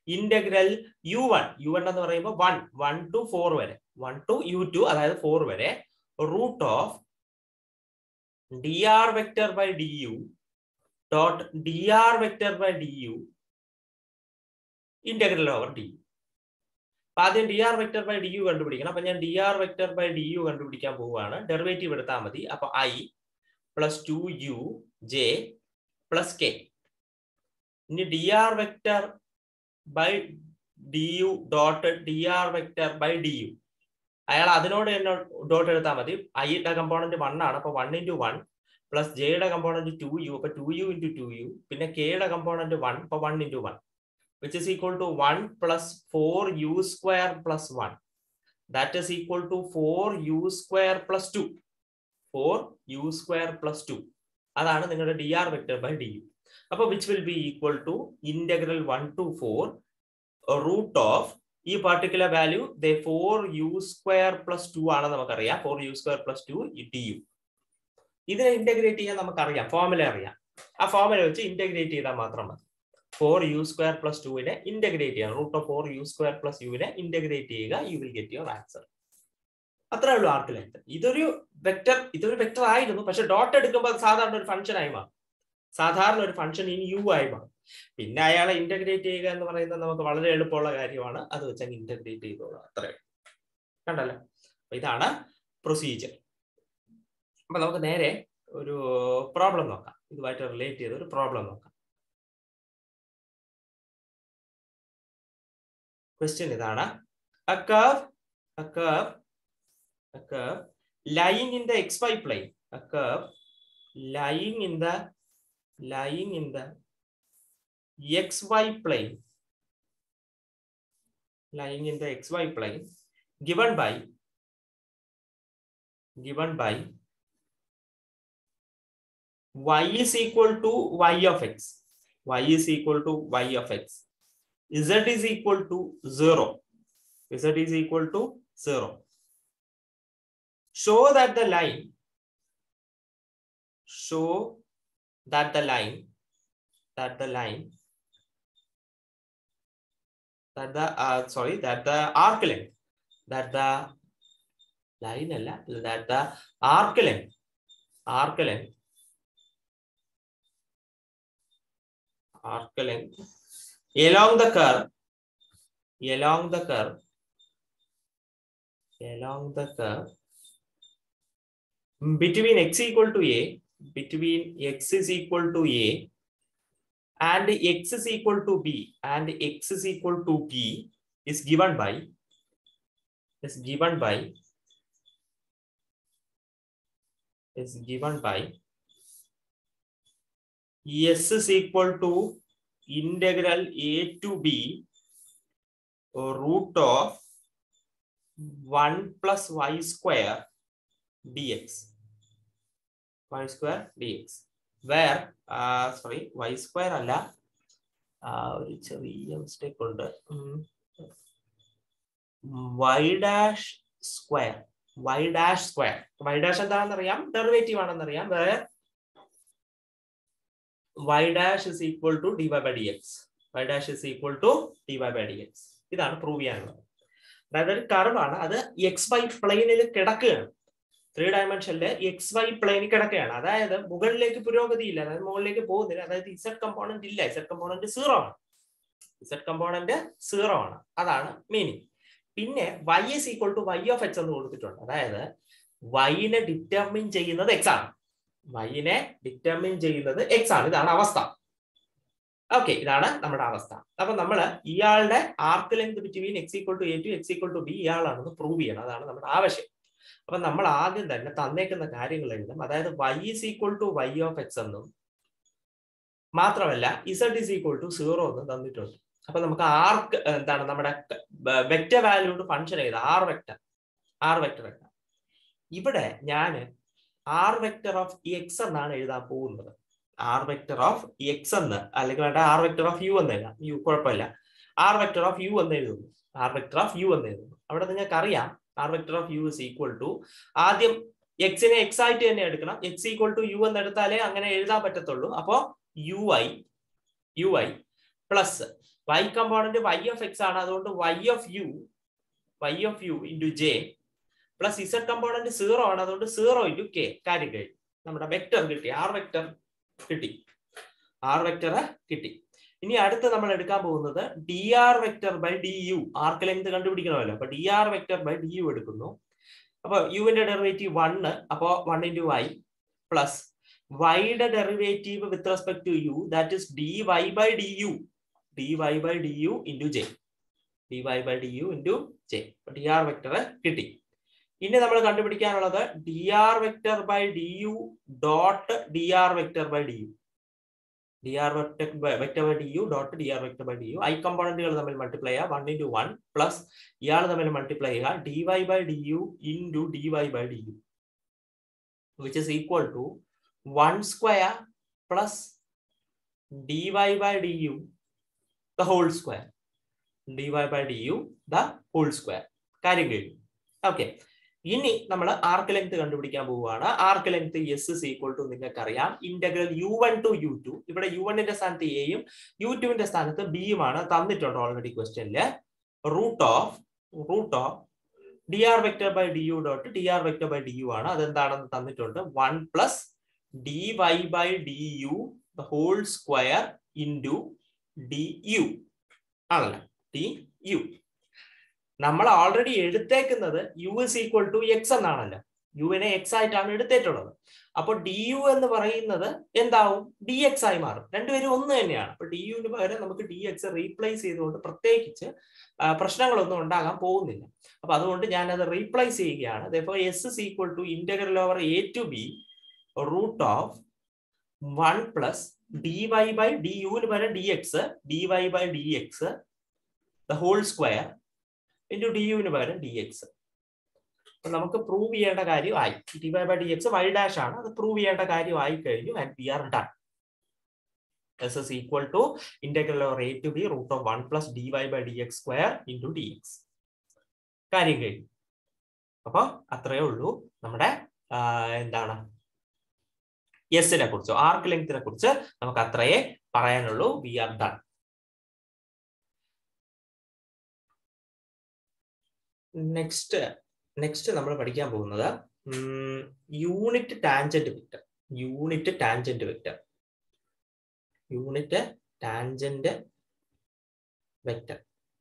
integral u one u one എന്ന് പറയുമ്പോൾ one one to four വരെ one to u two അതായത് ഫോർ വരെ root of d R vector by d u dot d R vector by d u integral over d u അപ്പൊ ആദ്യം d R vector by d u കണ്ടുപിടിക്കണം അപ്പൊ ഞാൻ d R vector by d u കണ്ടുപിടിക്കാൻ പോവുകയാണ് derivative എടുത്താൽ മതി അപ്പൊ I plus two u j plus k ഇനി d R vector by d u dot d R vector by d u അയാൾ അതിനോട് തന്നെ ഡോട്ട് എടുത്താൽ മതി ഐയുടെ കമ്പോണന്റ് വൺ ആണ് അപ്പൊ വൺ ഇൻറ്റു വൺ പ്ലസ് ജെയുടെ കമ്പോണന്റ് ടു യു അപ്പൊ two u into two u പിന്നെ കെയുടെ കമ്പോണന്റ് വൺ അപ്പൊ one into one which is equal to 1 plus 4 u square plus 1. That is equal to 4 u square plus 2. 4 u square plus 2. അതാണ് നിങ്ങളുടെ d R vector by d u അപ്പൊ which will be equal to integral one to four root of ഈ particular value the four u square plus two ആണ് നമുക്കറിയാം four u square plus two d u ഇതിനെ integrate ചെയ്യാൻ നമുക്കറിയാം formula അറിയാം ആ formula വെച്ച് ഇന്റഗ്രേറ്റ് ചെയ്താൽ മാത്രം മതി ഫോർ യു സ്ക്വയർ പ്ലസ് ടുവിനെ ഇന്റഗ്രേറ്റ് ചെയ്യുക root of four u square plus യുവിനെ ഇന്റഗ്രേറ്റ് ചെയ്യുക you will get your answer അത്രേ ഉള്ളൂ ആർക്ക് ലെങ്ത് ഇതൊരു വെക്ടർ ഇതൊരു വെക്ടർ ആയിരുന്നു പക്ഷെ ഡോട്ട് എടുക്കുമ്പോൾ സാധാരണ ഒരു ഫംഗ്ഷൻ ആയി മാറും സാധാരണ ഒരു ഫംഗ്ഷൻ ഇനി യു ആയി മാറും പിന്നെ അയാളെ ഇന്റഗ്രേറ്റ് ചെയ്യുക എന്ന് പറയുന്നത് നമുക്ക് വളരെ എളുപ്പമുള്ള കാര്യമാണ് അത് വെച്ച് അങ്ങ് ഇന്റഗ്രേറ്റ് ചെയ്തോളാം അത്രേ കണ്ടല്ലോ അപ്പൊ ഇതാണ് പ്രൊസീജിയർ അപ്പൊ നമുക്ക് നേരെ ഒരു പ്രോബ്ലം നോക്കാം ഇതുമായിട്ട് റിലേറ്റ് ചെയ്ത ഒരു പ്രോബ്ലം നോക്കാം ക്വസ്റ്റ്യൻ ഇതാണ് a curve a curve a curve lying in the xy plane a curve lying in the lying in the xy plane lying in the xy plane given by given by y is equal to y of x y is equal to y of x z is equal to 0 z is equal to 0 show that the line show that the line that the line that the uh, sorry that the arc length that the line alla that the arc length arc length arc length along the curve along the curve along the curve between x equal to a between x is equal to a and x is equal to b and x is equal to p is given by is given by is given by s is equal to integral a to b root of 1 plus y square dx y square dx where uh, sorry y square അല്ല ഒരു ചെറിയ mistake ഉണ്ട് y dash square y dash square y dash എന്താണെന്ന് അറിയാം derivative ആണെന്ന് അറിയാം വേറെ y dash is equal to dy by dx. y dash is equal to dy by dx. ഇതാണ് പ്രൂവ് ചെയ്യാനുള്ളത് അതായത് ഒരു കർവാണ് അത് എക്സ് വൈ പ്ലെയിനിൽ കിടക്കുകയാണ് ത്രീ ഡയമെൻഷനിൽ എക്സ് വൈ പ്ലെയിനിൽ കിടക്കുകയാണ് അതായത് മുകളിലേക്ക് പുരോഗതി ഇല്ല അതായത് മുകളിലേക്ക് പോകുന്നില്ല അതായത് ഇസഡ് കമ്പോണന്റ് ഇല്ല ഇസഡ് കമ്പോണന്റ് സീറോ ആണ് ഇസഡ് കമ്പോണന്റ് സീറോ ആണ് അതാണ് മീനിങ് പിന്നെ y is equal to y of x എന്ന് കൊടുത്തിട്ടുണ്ട് അതായത് വൈനെ ഡിറ്റർമിൻ ചെയ്യുന്നത് എക്സ് ആണ് വൈനെ ഡിറ്റർമിൻ ചെയ്യുന്നത് എക്സ് ആണ് ഇതാണ് അവസ്ഥ ഓക്കെ ഇതാണ് നമ്മുടെ അവസ്ഥ അപ്പൊ നമ്മൾ ഇയാളുടെ arc length between x equal to a to x equal to b ഇയാളാണെന്ന് പ്രൂവ് ചെയ്യണം അതാണ് നമ്മുടെ ആവശ്യം അപ്പൊ നമ്മൾ ആദ്യം തന്നെ തന്നേക്കുന്ന കാര്യങ്ങൾ എഴുതും അതായത് y is equal to y of x എന്നും മാത്രമല്ല z is equal to zero എന്നും തന്നിട്ടുണ്ട് അപ്പൊ നമുക്ക് ആർക്ക് എന്താണ് നമ്മുടെ വെക്റ്റർ വാല്യൂഡ് ഫംഗ്ഷൻ എഴുതാം ആർ വെക്ടർ ആർ വെക്ടർ എഴുതാം ഇവിടെ ഞാൻ ആർ വെക്ടർ ഓഫ് എക്സ് എന്നാണ് എഴുതാൻ പോകുന്നത് ആർ വെക്ടർ ഓഫ് എക്സ് എന്ന് അല്ലെങ്കിൽ വേണ്ട ആർ വെക്ടർ ഓഫ് യു എന്ന് എഴുതാം യു കുഴപ്പമില്ല ആർ വെക്ടർ ഓഫ് യു എന്ന് എഴുതുന്നു ആർ വെക്ടർ ഓഫ് യു എന്ന് എഴുതുന്നു അവിടെ നിങ്ങൾക്ക് അറിയാം r vector of u is equal to ആദ്യം എക്സിനെ എക്സ് ആയിട്ട് തന്നെ എടുക്കണം എക്സ് ഈക്വൽ ടു യു എന്ന് എടുത്താലേ അങ്ങനെ എഴുതാൻ പറ്റത്തുള്ളൂ അപ്പോ u i u i plus y component y of x ആണ് അതുകൊണ്ട് y of u y of u into j plus z component zero ആണ് അതുകൊണ്ട് സീറോ ഇൻറ്റു കെ കാര്യം കഴിഞ്ഞു നമ്മുടെ വെക്ടർ കിട്ടി ആർ വെക്ടർ കിട്ടി ആർ വെക്ടർ കിട്ടി ഇനി അടുത്ത് നമ്മൾ എടുക്കാൻ പോകുന്നത് d R vector by d u arc length കണ്ടുപിടിക്കണമല്ലോ അപ്പൊ d R vector by d u എടുക്കുന്നു അപ്പൊ യുവിന്റെ ഡെറിവേറ്റീവ് വണ്ണ് അപ്പോ വൺ ഇൻറ്റു വൈ പ്ലസ് വൈയുടെ derivative with respect to u that is d y by d u d y by d u into j d y by d u into j d R vector കിട്ടി ഇനി നമ്മൾ കണ്ടുപിടിക്കാനുള്ളത് d R vector by d u dot d R vector by d u d R vector vector by d u dot d R vector by d u i കമ്പോണന്റുകൾ തമ്മിൽ multiply ചെയ്യുക one into one plus ഇയാൾ തമ്മിൽ multiply ചെയ്യുക d y by d u into d y by d u which is equal to one square plus d y by d u the whole square d y by d u the whole square കാര്യം കഴിഞ്ഞു okay ഇനി നമ്മൾ arc length കണ്ടുപിടിക്കാൻ പോവുകയാണ് arc length s is equal to നിങ്ങൾക്ക് അറിയാം integral u one to u two ഇവിടെ u വണ്ണിന്റെ സ്ഥാനത്ത് എയും യു ടുവിന്റെ സ്ഥാനത്ത് ബിയുമാണ് തന്നിട്ടുണ്ട് ഓൾറെഡി ക്വസ്റ്റ്യനില് root of root of d R vector by d u dot d R vector by d u ആണ് അതെന്താണെന്ന് തന്നിട്ടുണ്ട് one plus d y by d u whole square into d u ആണല്ലോ d u നമ്മൾ already എടുത്തേക്കുന്നത് u is equal to x എന്നാണല്ലോ യുവിനെ X ആയിട്ടാണ് എടുത്തിട്ടുള്ളത് അപ്പൊ ഡി യു എന്ന് പറയുന്നത് എന്താവും ഡി എക്സ് ആയി മാറും രണ്ടുപേരും ഒന്ന് തന്നെയാണ് അപ്പൊ ഡി യുവിന് പകരം നമുക്ക് ഡി എക്സ് റീപ്ലേസ് ചെയ്തുകൊണ്ട് പ്രത്യേകിച്ച് പ്രശ്നങ്ങളൊന്നും ഉണ്ടാകാൻ പോകുന്നില്ല അപ്പൊ അതുകൊണ്ട് ഞാൻ അത് റീപ്ലേസ് ചെയ്യുകയാണ് അതേപോലെ s is equal to integral over a to b root of one plus d y by d യുവിന് പകരം d x d y by d x the whole square into d യുവിന് പകരം ഡി എക്സ് അപ്പൊ നമുക്ക് prove ചെയ്യേണ്ട കാര്യമായി d y by d x y dash ആണ് അത് പ്രൂവ് ചെയ്യേണ്ട കാര്യമായി കഴിഞ്ഞു and we are done s is equal to integral or a to b root of one plus d y by d x square into d x കാര്യം കഴിഞ്ഞു അപ്പൊ അത്രയേ ഉള്ളൂ നമ്മുടെ എന്താണ് എസിനെ കുറിച്ചോ ആർക്ക് ലെങ്തിനെ കുറിച്ച് നമുക്ക് അത്രയേ പറയാനുള്ളൂ we are done next next നമ്മൾ പഠിക്കാൻ പോകുന്നത് unit tangent vector unit tangent vector unit tangent vector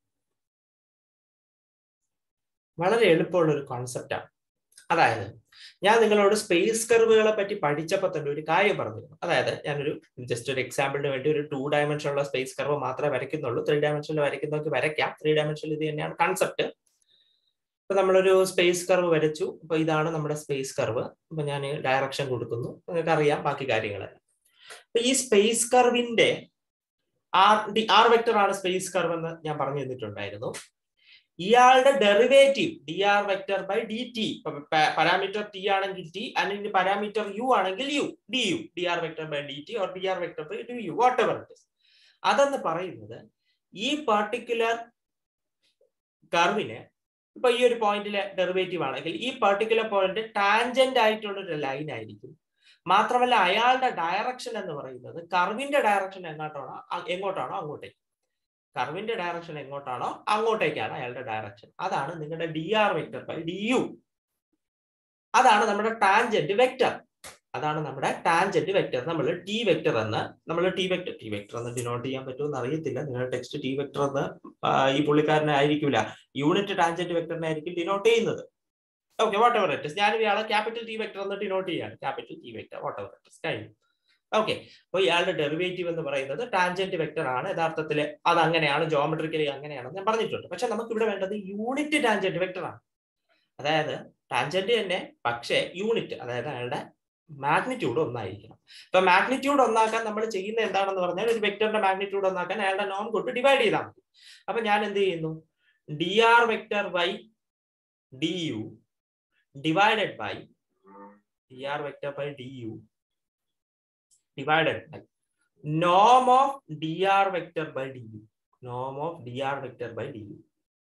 വളരെ എളുപ്പമുള്ള ഒരു കോൺസെപ്റ്റാണ് അതായത് ഞാൻ നിങ്ങളോട് സ്പേസ് കർവുകളെ പറ്റി പഠിച്ചപ്പോൾ തന്നെ ഒരു കാര്യം പറഞ്ഞിരുന്നു അതായത് ഞാനൊരു ജസ്റ്റ് ഒരു എക്സാമ്പിളിന് വേണ്ടി ഒരു ടു ഡയമെൻഷനുള്ള സ്പേസ് കർവ് മാത്രമേ വരയ്ക്കുന്നുള്ളൂ ത്രീ ഡയമെൻഷനിൽ വരയ്ക്കുന്നവർക്ക് വരയ്ക്കാം ത്രീ ഡയമെൻഷനിൽ ഇത് തന്നെയാണ് കൺസെപ്റ്റ് ഇപ്പൊ നമ്മളൊരു സ്പേസ് കർവ് വരച്ചു അപ്പൊ ഇതാണ് നമ്മുടെ സ്പേസ് കർവ് അപ്പൊ ഞാൻ ഡയറക്ഷൻ കൊടുക്കുന്നു നിങ്ങൾക്ക് അറിയാം ബാക്കി കാര്യങ്ങളെല്ലാം അപ്പൊ ഈ സ്പേസ് കർവിന്റെ ആർ ഡി ആർ വെക്ടർ ആണ് സ്പേസ് കർവ് എന്ന് ഞാൻ പറഞ്ഞു തന്നിട്ടുണ്ടായിരുന്നു ഇയാളുടെ derivative d R vector by D t parameter t ആണെങ്കിൽ ടി അല്ലെങ്കിൽ പാരാമീറ്റർ യു ആണെങ്കിൽ u d u d R vector by D t or d R vector by d u whatever it അതെന്ന് പറയുന്നത് ഈ particular കർവിന് ഇപ്പൊ ഈ ഒരു പോയിന്റിലെ ഡെറിവേറ്റീവ് ആണെങ്കിൽ ഈ പർട്ടിക്കുലർ പോയിന്റ് ടാൻജന്റ് ആയിട്ടുള്ള ഒരു ലൈൻ ആയിരിക്കും മാത്രമല്ല അയാളുടെ ഡയറക്ഷൻ എന്ന് പറയുന്നത് കർവിന്റെ ഡയറക്ഷൻ എങ്ങോട്ടാണോ എങ്ങോട്ടാണോ അങ്ങോട്ടേക്ക് കർവിന്റെ ഡയറക്ഷൻ എങ്ങോട്ടാണോ അങ്ങോട്ടേക്കാണ് അയാളുടെ ഡയറക്ഷൻ അതാണ് നിങ്ങളുടെ d R vector by d u അതാണ് നമ്മുടെ ടാൻജന്റ് വെക്ടർ അതാണ് നമ്മുടെ ടാൻജന്റ് വെക്ടർ നമ്മൾ ടി വെക്ടർ എന്ന് നമ്മൾ ടി വെക്ടർ ടി വെക്ടർ എന്ന് ഡിനോട്ട് ചെയ്യാൻ പറ്റുമെന്ന് അറിയത്തില്ല നിങ്ങളുടെ ടെക്സ്റ്റ് ടി വെക്ടർ എന്ന് ഈ പുള്ളിക്കാരനെ ആയിരിക്കില്ല യൂണിറ്റ് ടാൻജന്റ് വെക്ടറിനെ ആയിരിക്കും ഡിനോട്ട് ചെയ്യുന്നത് ഓക്കെ വാട്ട് എവർ ഇറ്റ് ഞാൻ ഇയാളെ ക്യാപിറ്റൽ ടി വെക്ടർ എന്ന് ഡിനോട്ട് ചെയ്യാണ് capital t vector whatever it കഴിഞ്ഞു ഓക്കെ അപ്പോൾ ഇയാളുടെ ഡെറിവേറ്റീവ് എന്ന് പറയുന്നത് ടാൻജന്റ് വെക്ടർ ആണ് യഥാർത്ഥത്തിൽ അത് അങ്ങനെയാണ് ജോമെട്രിക്കലി അങ്ങനെയാണെന്ന് ഞാൻ പറഞ്ഞിട്ടുണ്ട് പക്ഷെ നമുക്ക് ഇവിടെ വേണ്ടത് യൂണിറ്റ് ടാൻജന്റ് വെക്ടർ ആണ് അതായത് ടാൻജന്റ് തന്നെ പക്ഷേ യൂണിറ്റ് അതായത് അയാളുടെ മാഗ്നിറ്റ്യൂഡ് ഒന്നായിരിക്കണം ഇപ്പൊ മാഗ്നിറ്റ്യൂഡ് ഒന്നാക്കാൻ നമ്മൾ ചെയ്യുന്ന എന്താണെന്ന് പറഞ്ഞാൽ ഒരു വെക്ടറിന്റെ മാഗ്നിറ്റ്യൂഡ് ഒന്നാക്കാൻ അയാളുടെ നോം കൊണ്ട് ഡിവൈഡ് ചെയ്താൽ മതി അപ്പൊ ഞാൻ എന്ത് ചെയ്യുന്നു D R vector by d U divided by D R vector by d U divided by നോം of d R vector by d U Noam of d R vector by d u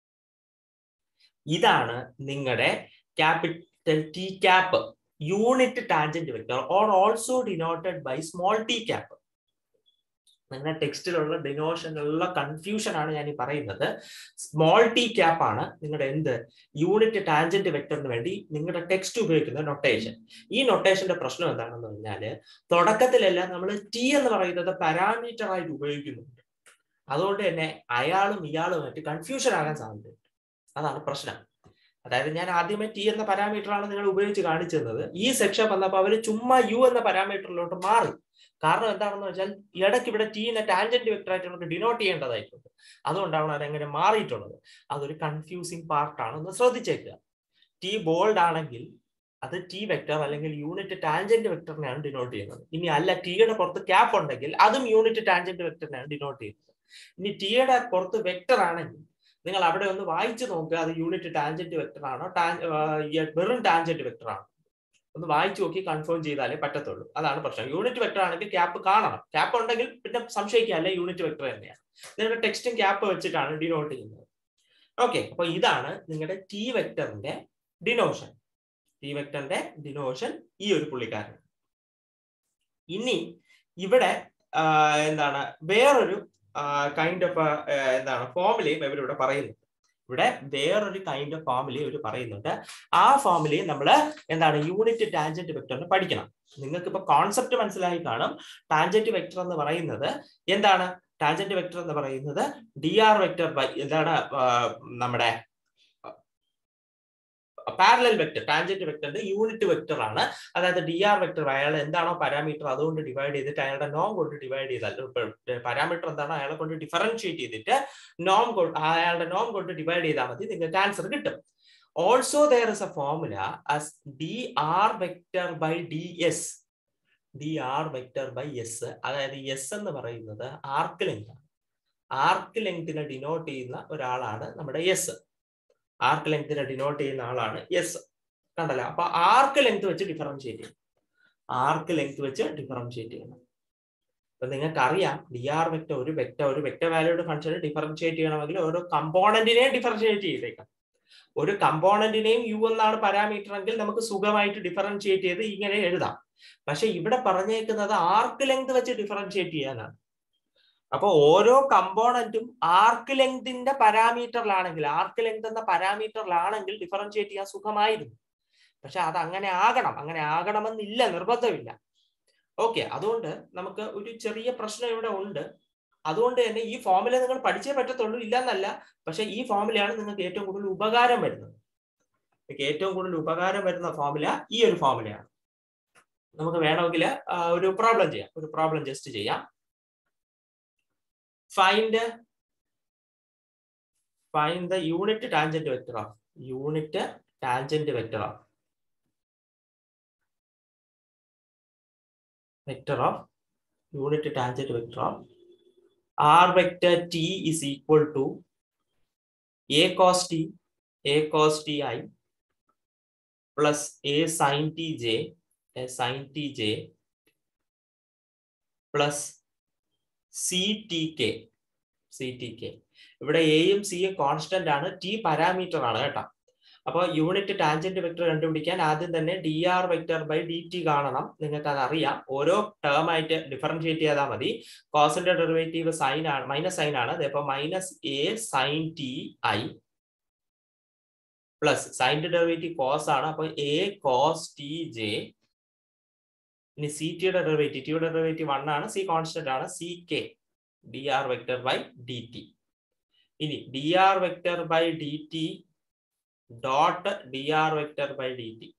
ഇതാണ് നിങ്ങളുടെ capital T cap unit tangent vector or also denoted by small T cap നിങ്ങളുടെ ടെക്സ്റ്റിലുള്ള ഡിനോഷനിലുള്ള confusion ആണ് ഞാൻ ഈ പറയുന്നത് small T cap ആണ് നിങ്ങളുടെ എന്ത് യൂണിറ്റ് ടാൻജന്റ് വെക്ടറിന് വേണ്ടി നിങ്ങളുടെ ടെക്സ്റ്റ് ഉപയോഗിക്കുന്ന നൊട്ടേഷൻ ഈ നൊട്ടേഷന്റെ പ്രശ്നം എന്താണെന്ന് പറഞ്ഞാല് തുടക്കത്തിലെല്ലാം നമ്മൾ ടി എന്ന് പറയുന്നത് പാരാമീറ്റർ ആയിട്ട് ഉപയോഗിക്കുന്നുണ്ട് അതുകൊണ്ട് തന്നെ അയാളും ഇയാളുമായിട്ട് കൺഫ്യൂഷൻ ആകാൻ സാധ്യതയുണ്ട് അതാണ് പ്രശ്നം അതായത് ഞാൻ ആദ്യമേ ടി എന്ന പാരാമീറ്റർ ആണ് നിങ്ങൾ ഉപയോഗിച്ച് കാണിച്ചു തന്നത് ഈ സെക്ഷൻ വന്നപ്പോൾ അവർ ചുമ്മാ യു എന്ന പാരാമീറ്ററിലോട്ട് മാറി കാരണം എന്താണെന്ന് വെച്ചാൽ ഇടയ്ക്ക് ഇവിടെ ടീനെ ടാൻജന്റ് വെക്ടർ ആയിട്ട് നമുക്ക് ഡിനോട്ട് ചെയ്യേണ്ടതായിട്ടുണ്ട് അതുകൊണ്ടാണ് അതെങ്ങനെ മാറിയിട്ടുള്ളത് അതൊരു കൺഫ്യൂസിങ് പാർട്ടാണ് ഒന്ന് ശ്രദ്ധിച്ചേക്കുക ടി ബോൾഡ് ആണെങ്കിൽ അത് ടി വെക്ടർ അല്ലെങ്കിൽ യൂണിറ്റ് ടാൻജന്റ് വെക്ടറിനെയാണ് ഡിനോട്ട് ചെയ്യുന്നത് ഇനി അല്ല ടിയുടെ പുറത്ത് ക്യാപ്പ് ഉണ്ടെങ്കിൽ അതും യൂണിറ്റ് ടാൻജന്റ് വെക്ടറിനെയാണ് ഡിനോട്ട് ചെയ്യുന്നത് ഇനി ടിയുടെ പുറത്ത് വെക്ടർ ആണെങ്കിൽ നിങ്ങൾ അവിടെ ഒന്ന് വായിച്ചു നോക്കുക അത് യൂണിറ്റ് ടാൻജന്റ് വെക്ടർ ആണോ വെറും ടാൻജന്റ് വെക്ടർ ആണോ ഒന്ന് വായിച്ചു നോക്കി കൺഫേം ചെയ്താലേ പറ്റത്തുള്ളൂ അതാണ് പ്രശ്നം യൂണിറ്റ് വെക്ടർ ആണെങ്കിൽ ക്യാപ്പ് കാണണം ക്യാപ്പ് ഉണ്ടെങ്കിൽ പിന്നെ സംശയിക്കാല്ലേ യൂണിറ്റ് വെക്ടർ തന്നെയാണ് നിങ്ങളുടെ ടെക്സ്റ്റും ക്യാപ്പ് വെച്ചിട്ടാണ് ഡിനോട്ട് ചെയ്യുന്നത് ഓക്കെ അപ്പൊ ഇതാണ് നിങ്ങളുടെ ടി വെക്ടറിന്റെ ഡിനോഷൻ ടി വെക്ടറിന്റെ ഡിനോഷൻ ഈ ഒരു പുള്ളിക്കാരൻ ഇനി ഇവിടെ എന്താണ് വേറൊരു കൈൻഡ് ഓഫ് എന്താണ് ഫോമിലയും ഇവരിവിടെ പറയുന്നുണ്ട് ഇവിടെ വേറൊരു കൈൻഡ് ഓഫ് ഫോമിലി ഇവർ പറയുന്നുണ്ട് ആ ഫോമിലി നമ്മൾ എന്താണ് യൂണിറ്റ് ടാൻജന്റ് വെക്ടറിന് പഠിക്കണം നിങ്ങൾക്ക് ഇപ്പൊ കോൺസെപ്റ്റ് മനസ്സിലായി കാണും ടാൻജന്റ് വെക്ടർ എന്ന് പറയുന്നത് എന്താണ് ടാൻജന്റ് വെക്ടർ എന്ന് പറയുന്നത് ഡി ആർ വെക്ടർ ബൈ എന്താണ് നമ്മുടെ പാരലൽ വെക്ടർ ടാൻജന്റ് വെക്ടറിന്റെ യൂണിറ്റ് വെക്ടർ ആണ് അതായത് ഡി ആർ വെക്ടർ അയാൾ എന്താണോ പാരാമീറ്റർ അതുകൊണ്ട് ഡിവൈഡ് ചെയ്തിട്ട് അയാളുടെ നോം കൊണ്ട് ഡിവൈഡ് ചെയ്താൽ പാരാമീറ്റർ എന്താണോ അയാളെ കൊണ്ട് ഡിഫറൻഷിയേറ്റ് ചെയ്തിട്ട് നോം അയാളുടെ നോം കൊണ്ട് ഡിവൈഡ് ചെയ്താൽ മതി നിങ്ങൾക്ക് ആൻസർ കിട്ടും also there is a formula as d R vector by d s d R vector by s അതായത് എസ് എന്ന് പറയുന്നത് ആർക്ക് ലെങ്ത് ആണ് ആർക്ക് ലെങ്തിനെ ഡിനോട്ട് ചെയ്യുന്ന ഒരാളാണ് നമ്മുടെ എസ് ആർക്ക് ലെങ്തിനെ ഡിനോട്ട് ചെയ്യുന്ന ആളാണ് എസ് കണ്ടല്ലോ അപ്പൊ ആർക്ക് ലെങ്ത് വെച്ച് ഡിഫറൻഷിയേറ്റ് ചെയ്യണം ആർക്ക് ലെങ്ത് വെച്ച് ഡിഫറൻഷിയേറ്റ് ചെയ്യണം അപ്പൊ നിങ്ങൾക്ക് അറിയാം ഡി ആർ വെക്ടർ ഒരു വെക്ടർ ഒരു വെക്ടർ വാല്യൂഡ് ഫംഗ്ഷനെ ഡിഫറൻഷിയേറ്റ് ചെയ്യണമെങ്കിൽ ഓരോ കമ്പോണന്റിനെയും ഡിഫറൻഷിയേറ്റ് ചെയ്തേക്കാം ഒരു കമ്പോണന്റിനെയും യു എന്നാണ് പാരാമീറ്റർ എങ്കിൽ നമുക്ക് സുഖമായിട്ട് ഡിഫറൻഷിയേറ്റ് ചെയ്ത് ഇങ്ങനെ എഴുതാം പക്ഷെ ഇവിടെ പറഞ്ഞേക്കുന്നത് ആർക്ക് ലെങ്ത് വെച്ച് ഡിഫറൻഷിയേറ്റ് ചെയ്യാനാണ് അപ്പൊ ഓരോ കമ്പോണന്റും ആർക്ക് ലെങ്തിന്റെ പാരാമീറ്ററിലാണെങ്കിൽ ആർക്ക് ലെങ്ത് എന്ന പാരാമീറ്ററിലാണെങ്കിൽ ഡിഫറൻഷിയേറ്റ് ചെയ്യാൻ സുഖമായിരുന്നു പക്ഷെ അത് അങ്ങനെ ആകണം അങ്ങനെ ആകണമെന്നില്ല നിർബന്ധമില്ല ഓക്കെ അതുകൊണ്ട് നമുക്ക് ഒരു ചെറിയ പ്രശ്നം ഇവിടെ ഉണ്ട് അതുകൊണ്ട് തന്നെ ഈ ഫോമുല നിങ്ങൾ പഠിച്ചേ പറ്റത്തുള്ളൂ ഇല്ല എന്നല്ല പക്ഷെ ഈ ഫോമുലയാണ് നിങ്ങൾക്ക് ഏറ്റവും കൂടുതൽ ഉപകാരം വരുന്നത് ഏറ്റവും കൂടുതൽ ഉപകാരം വരുന്ന ഫോമുല ഈ ഒരു ഫോമുലയാണ് നമുക്ക് വേണമെങ്കിൽ ഒരു പ്രോബ്ലം ചെയ്യാം ഒരു പ്രോബ്ലം ജസ്റ്റ് ചെയ്യാം find find the unit tangent vector of unit tangent vector of vector of unit tangent vector of r vector t is equal to a cos t a cos t i plus a sin t j a sin t j plus c t k c t k ഇവിടെ എയും സിയും constant ആണ് T parameter ആണ് കേട്ടോ അപ്പോൾ unit tangent vector കണ്ടുപിടിക്കാൻ ആദ്യം തന്നെ d R vector by D t കാണണം നിങ്ങൾക്ക് അത് അറിയാം ഓരോ ടേം ആയിട്ട് ഡിഫറൻഷിയേറ്റ് ചെയ്താൽ മതി കോസിന്റെ ഡെറിവേറ്റീവ് സൈൻ ആണ് മൈനസ് സൈൻ ആണ് അതേപോലെ minus a sine t i plus സൈൻ്റെ ഡെറിവേറ്റീവ് കോസ് ആണ് അപ്പോൾ എ കോസ് ടി ജെ ഇനി സി ടിയുടെ ഡെറിവേറ്റീവ് ടിയുടെ ഡെറിവേറ്റീവ് വൺ ആണ് സി കോൺസ്റ്റന്റ് ആണ് c k d R vector by D t ഇനി d R vector by D t dot d R vector by D t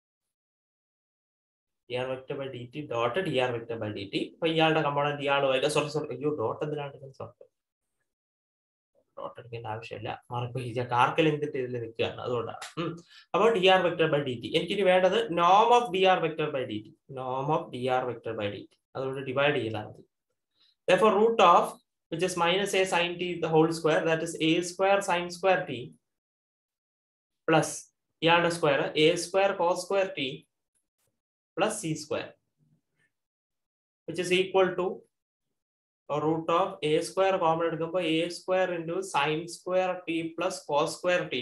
d R vector by D t dot d R vector by D t അപ്പൊ ഇയാളുടെ component ഇയാളുമായിട്ട് sorry sorry അയ്യോ dot എന്തിനാണ് sorry dot എടുക്കേണ്ട ആവശ്യമില്ല മാറിപ്പോ ഈ കാർക്ക് ലെങ്തിട്ട് ഇതിൽ നിൽക്കുകയാണ് അതുകൊണ്ടാണ് അപ്പോൾ D R vector by D T എനിക്കിനി വേണ്ടത് നോം of d R vector by D T Noam of d R vector by D T അതുകൊണ്ട് ഡിവൈഡ് ചെയ്താൽ മതി therefore root of which is minus a sin t the whole square that is a square sin square t plus ഇയാളുടെ square a square cos square t plus c square which is equal to root of a square common എടുക്കുമ്പോൾ a square into sine square t plus cos square t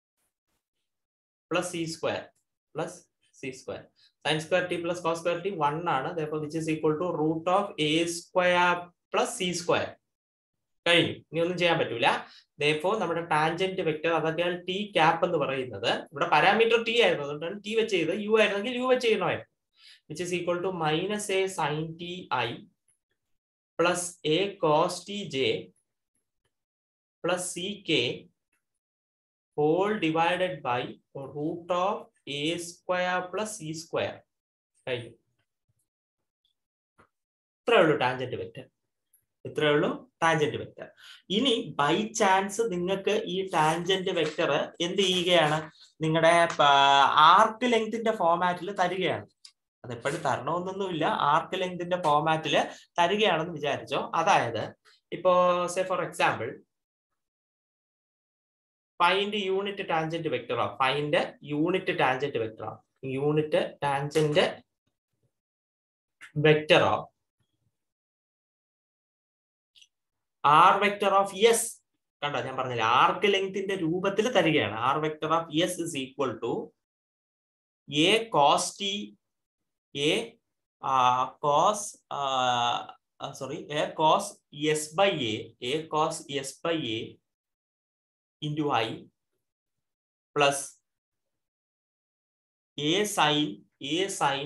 plus c square plus c square sine square t plus cos square t one ആണ് which is equal to root of a square plus c square കഴിഞ്ഞു ഇനി ഒന്നും ചെയ്യാൻ പറ്റൂല ദോ നമ്മുടെ tangent vector അതൊക്കെയാണ് T cap എന്ന് പറയുന്നത് ഇവിടെ പാരാമീറ്റർ ടി ആയിരുന്നു അതുകൊണ്ടാണ് ടി വെച്ച് ചെയ്ത് യു ആയിരുന്നെങ്കിൽ യു വെച്ച് ചെയ്യണമായിരുന്നു which is equal to minus a sine t i plus a cos t j plus c k whole divided by root of a square plus c square കഴിഞ്ഞു ഇത്രേ ഉള്ളൂ ടാൻജന്റ് വെക്ടർ ഇത്രേ ഉള്ളൂ tangent vector ഇനി by chance നിങ്ങൾക്ക് ഈ tangent vector എന്ത് ചെയ്യുകയാണ് നിങ്ങളുടെ ആർക്ക് ലെങ്തിന്റെ ഫോമാറ്റിൽ തരികയാണ് അത് എപ്പോഴും തരണമെന്നൊന്നുമില്ല ആർക്ക് ലെങ്തിന്റെ ഫോമാറ്റിൽ തരികയാണെന്ന് വിചാരിച്ചോ അതായത് ഇപ്പോ say for example find unit tangent vector of find unit tangent vector of unit tangent vector of r vector of s കണ്ടോ ഞാൻ പറഞ്ഞില്ല ആർക്ക് ലെങ്തിന്റെ രൂപത്തിൽ തരികയാണ് r vector of s is equal to a cos t a cos sorry a cos s by a a cos s by a into i plus a sine a sine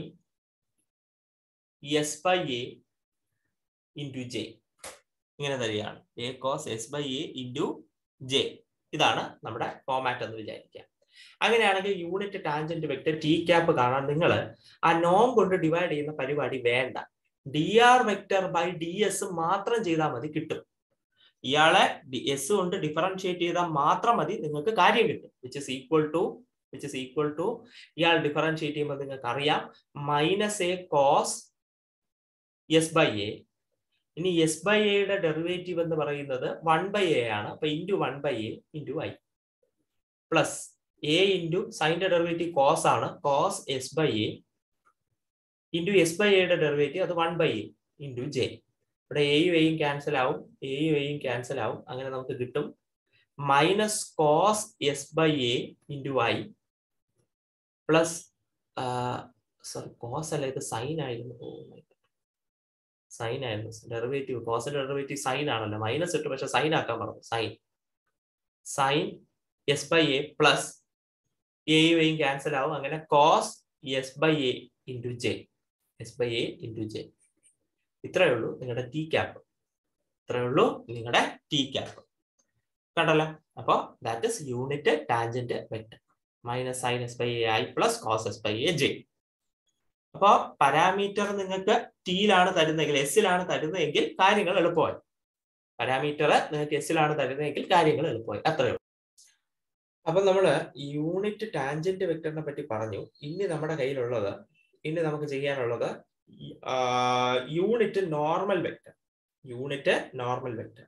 s by a into j ഇങ്ങനെ തരികയാണ് A cos s by a into j ഇതാണ് നമ്മുടെ format എന്ന് വിചാരിക്കുക അങ്ങനെയാണെങ്കിൽ unit tangent vector t cap കാണാൻ നിങ്ങൾ ആ നോം കൊണ്ട് ഡിവൈഡ് ചെയ്യുന്ന പരിപാടി വേണ്ട d R vector by d s മാത്രം ചെയ്താൽ മതി കിട്ടും ഇയാളെ എസ് കൊണ്ട് ഡിഫറൻഷിയേറ്റ് ചെയ്താൽ മാത്രം മതി നിങ്ങൾക്ക് കാര്യം കിട്ടും which is equal to which is equal to ഇയാൾ ഡിഫറൻഷിയേറ്റ് ചെയ്യുമ്പോൾ നിങ്ങൾക്ക് അറിയാം minus a cos s by a ഇനി എസ് ബൈ എയുടെ ഡെറിവേറ്റീവ് എന്ന് പറയുന്നത് വൺ ബൈ എ ആണ് അപ്പൊ into one by a into i plus a into സൈൻ്റെ ഡെറിവേറ്റീവ് കോസ് ആണ് cos s by a into s by എയുടെ ഡെറിവേറ്റീവ് അത് one by a into j ഇവിടെ എയും എയും ക്യാൻസൽ ആവും എയും എയും ക്യാൻസൽ ആവും അങ്ങനെ നമുക്ക് കിട്ടും minus cos s by a into i plus sorry cos അല്ല ഇത് സൈൻ ആയിരുന്നു ഓ മൈ സൈൻ ആയിരുന്നു ഡെറിവേറ്റീവ് കോസിന്റെ ഡെറിവേറ്റീവ് സൈൻ ആണല്ലോ മൈനസ് ഇട്ട് പക്ഷെ സൈൻ ആക്കാൻ പറഞ്ഞു sine sine s by a plus എയും എയും ക്യാൻസൽ ആവും അങ്ങനെ cos s by a into j s by a into j ഇത്രയേ ഉള്ളൂ നിങ്ങളുടെ ടി ക്യാപ്പ് ഇത്രയേ ഉള്ളൂ നിങ്ങളുടെ ടി ക്യാപ്പ് കണ്ടല്ലോ അപ്പോൾ that is unit tangent vector minus sine s by a i plus cos s by a j അപ്പോ parameter നിങ്ങൾക്ക് ടിയിലാണ് തരുന്നതെങ്കിൽ എസിലാണ് തരുന്നതെങ്കിൽ കാര്യങ്ങൾ എളുപ്പമായി പാരാമീറ്റർ നിങ്ങൾക്ക് എസിലാണ് തരുന്നതെങ്കിൽ കാര്യങ്ങൾ എളുപ്പമായി അത്രയേ ഉള്ളൂ അപ്പൊ നമ്മൾ യൂണിറ്റ് ടാൻജന്റ് വെക്ടറിനെ പറ്റി പറഞ്ഞു ഇനി നമ്മുടെ കയ്യിലുള്ളത് ഇനി നമുക്ക് ചെയ്യാനുള്ളത് unit normal vector unit normal vector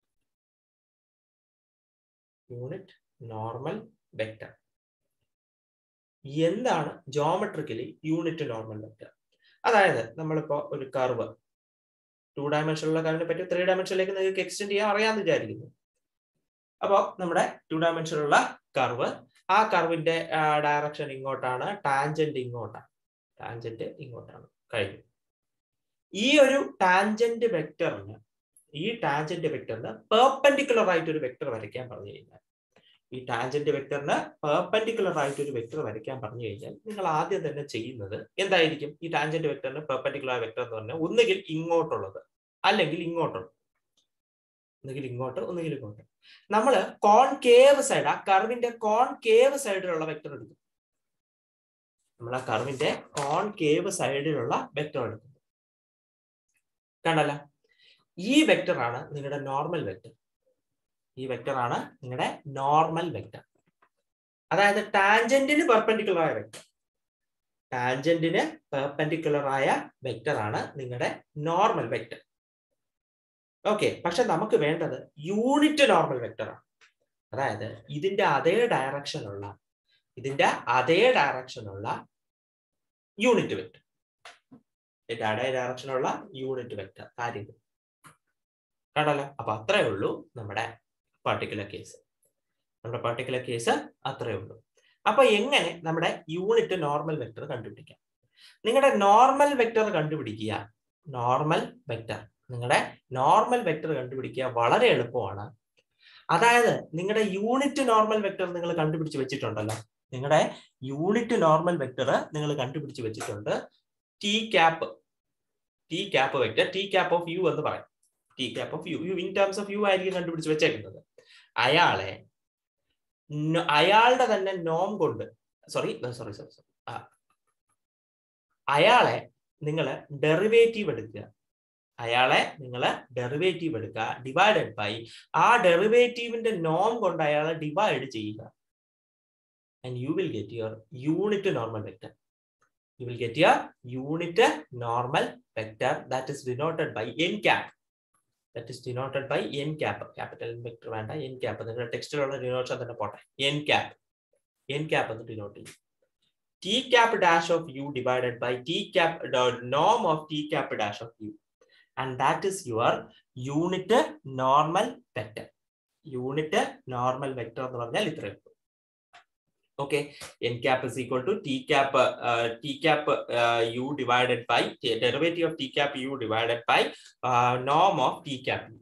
unit normal vector എന്താണ് ജോമെട്രിക്കലി യൂണിറ്റ് നോർമൽ വെക്ടർ അതായത് നമ്മളിപ്പോ ഒരു കർവ് ടു ഡയമെൻഷനുള്ള കർവിനെ പറ്റി ത്രീ ഡയമെൻഷനിലേക്ക് നിങ്ങൾക്ക് എക്സ്റ്റെൻഡ് ചെയ്യാൻ അറിയാമെന്ന് വിചാരിക്കുന്നു അപ്പോൾ നമ്മുടെ ടു ഡയമെൻഷനുള്ള കർവ് ആ കർവിന്റെ ഡയറക്ഷൻ ഇങ്ങോട്ടാണ് ടാൻജന്റ് ഇങ്ങോട്ടാണ് ടാൻജന്റ് ഇങ്ങോട്ടാണ് കഴിഞ്ഞു ഈ ഒരു ടാൻജന്റ് വെക്ടറിന് ഈ ടാൻജന്റ് വെക്ടറിന് പെർപെൻഡിക്കുലർ ആയിട്ട് ഒരു വെക്ടർ വരയ്ക്കാൻ പറഞ്ഞു കഴിഞ്ഞാൽ ഈ ടാൻജന്റ് വെക്ടറിന് പെർപെൻഡിക്കുലർ ആയിട്ട് ഒരു വെക്ടർ വരയ്ക്കാൻ പറഞ്ഞു കഴിഞ്ഞാൽ നിങ്ങൾ ആദ്യം തന്നെ ചെയ്യുന്നത് എന്തായിരിക്കും ഈ ടാൻജന്റ് വെക്ടറിന് പെർപെൻഡിക്കുലർ വെക്ടർ എന്ന് പറഞ്ഞാൽ ഒന്നുകിൽ ഇങ്ങോട്ടുള്ളത് അല്ലെങ്കിൽ ഇങ്ങോട്ടുള്ളത് ഒന്നുകിൽ ഇങ്ങോട്ട് ഒന്നുകിൽ ഇങ്ങോട്ട് നമ്മൾ കോൺകേവ് സൈഡ് ആ കർവിന്റെ കോൺകേവ് സൈഡിലുള്ള വെക്ടർ എടുക്കും നമ്മൾ ആ കർവിന്റെ കോൺകേവ് സൈഡിലുള്ള വെക്ടർ എടുക്കും കണ്ടല്ല ഈ വെക്ടർ ആണ് നിങ്ങളുടെ നോർമൽ വെക്ടർ ഈ വെക്ടർ ആണ് നിങ്ങളുടെ നോർമൽ വെക്ടർ അതായത് ടാൻജന്റിന് പെർപെൻഡിക്കുലർ ആയ വെക്ടർ ടാൻജന്റിന് പെർപെൻഡിക്കുലർ ആയ വെക്ടർ ആണ് നിങ്ങളുടെ നോർമൽ വെക്ടർ ഓക്കെ പക്ഷെ നമുക്ക് വേണ്ടത് യൂണിറ്റ് നോർമൽ വെക്ടർ ആണ് അതായത് ഇതിന്റെ അതേ ഡയറക്ഷനുള്ള ഇതിന്റെ അതേ ഡയറക്ഷനുള്ള യൂണിറ്റ് വെക്ടർ ഇതിന്റെ അതേ ഡയറക്ഷനുള്ള യൂണിറ്റ് വെക്ടർ കാര്യങ്ങൾ കണ്ടല്ലോ അപ്പൊ അത്രേ ഉള്ളൂ നമ്മുടെ പർട്ടിക്കുലർ കേസ് നമ്മുടെ പർട്ടിക്കുലർ കേസ് അത്രേ ഉള്ളൂ അപ്പൊ എങ്ങനെ നമ്മുടെ യൂണിറ്റ് നോർമൽ വെക്ടർ കണ്ടുപിടിക്കാം നിങ്ങളുടെ നോർമൽ വെക്ടർ കണ്ടുപിടിക്കുക നോർമൽ വെക്ടർ നിങ്ങളുടെ നോർമൽ വെക്ടർ കണ്ടുപിടിക്കുക വളരെ എളുപ്പമാണ് അതായത് നിങ്ങളുടെ യൂണിറ്റ് നോർമൽ വെക്ടർ നിങ്ങൾ കണ്ടുപിടിച്ച് വെച്ചിട്ടുണ്ടല്ലോ നിങ്ങളുടെ യൂണിറ്റ് നോർമൽ വെക്ടർ നിങ്ങൾ കണ്ടുപിടിച്ച് വെച്ചിട്ടുണ്ട് t cap t cap vector t cap of u എന്ന് പറയും t cap of u u in terms of u ആയിരിക്കും കണ്ടുപിടിച്ച് വെച്ചേക്കുന്നത് അയാളെ അയാളുടെ തന്നെ നോം കൊണ്ട് സോറി സോറി സോറി സോറി അയാളെ നിങ്ങൾ ഡെറിവേറ്റീവ് എടുക്കുക അയാളെ നിങ്ങൾ ഡെറിവേറ്റീവ് എടുക്കുക ഡിവൈഡഡ് ബൈ ആ ഡെറിവേറ്റീവിന്റെ നോം കൊണ്ട് അയാളെ ഡിവൈഡ് ചെയ്യുക and you will get your unit normal vector you will get your unit normal vector that is denoted by n cap that is denoted by n cap capital vector വേണ്ട n cap നിങ്ങളുടെ ടെക്സ്റ്റിലുള്ള denotion തന്നെ പോട്ടെ n cap n cap എന്ന് denote ചെയ്യും t cap dash of u divided by t cap നോം of t cap dash of u and that is your unit normal vector unit normal vector എന്ന് പറഞ്ഞാൽ ഇത്രയും okay n cap is equal to t cap uh, t cap uh, u divided by derivative of t cap u divided by uh, norm of t cap u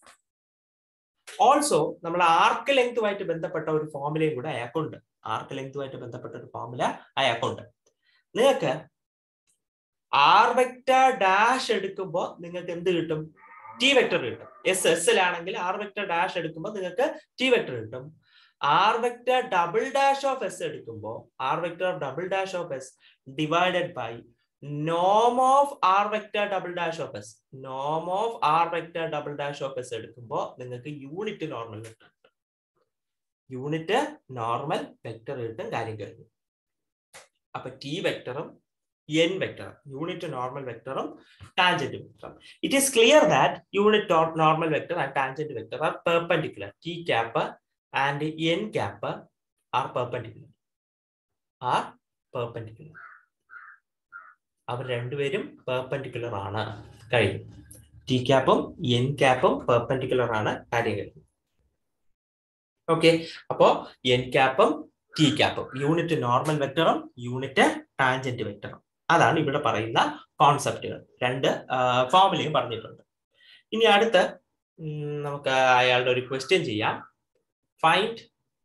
also നമ്മൾ arc ലെങ്തുമായിട്ട് ബന്ധപ്പെട്ട ഒരു ഫോമുലയും കൂടെ അയാൾക്കുണ്ട് ആർക്ക് ലെങ്തുമായിട്ട് ബന്ധപ്പെട്ട ഒരു formula അയാൾക്കുണ്ട് നിങ്ങൾക്ക് R vector dash എടുക്കുമ്പോൾ നിങ്ങൾക്ക് എന്ത് കിട്ടും ടി വെക്ടർ കിട്ടും എസ് എസ് ആണെങ്കിൽ ആർ വെക്ടർ ഡാഷ് എടുക്കുമ്പോൾ നിങ്ങൾക്ക് ടി വെക്ടർ കിട്ടും R vector double dash of S എടുക്കുമ്പോൾ R vector double dash of s divided by നോം of r vector double dash of S Noam of r vector double dash of S എടുക്കുമ്പോൾ നിങ്ങൾക്ക് unit normal vector കിട്ടും unit normal vector കിട്ടും കാര്യം കഴിഞ്ഞു അപ്പൊ T വെക്ടറും n vector, unit normal vector, tangent vector. It is clear that unit normal vector and tangent vector are perpendicular. T cap and n cap are perpendicular. Are perpendicular. അവർ രണ്ടുപേരും perpendicular ആണ് കഴിയും t ക്യാപ്പും n ക്യാപ്പും perpendicular ആണ് കാര്യം കഴിയും okay അപ്പോ n ക്യാപ്പും ടി ക്യാപ്പും യൂണിറ്റ് നോർമൽ വെക്ടറും യൂണിറ്റ് ടാൻജന്റ് വെക്ടറും അതാണ് ഇവിടെ പറയുന്ന കോൺസെപ്റ്റുകൾ രണ്ട് ഫോമുലയും പറഞ്ഞിട്ടുണ്ട് ഇനി അടുത്ത് നമുക്ക് അയാളുടെ ഒരു ക്വസ്റ്റ്യൻ ചെയ്യാം find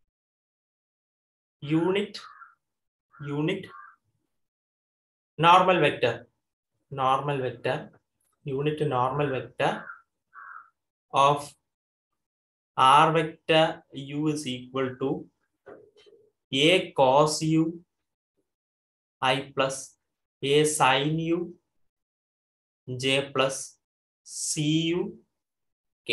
unit unit normal vector normal vector unit normal vector of r vector u is equal to a cos u i plus a sin u j plus c u k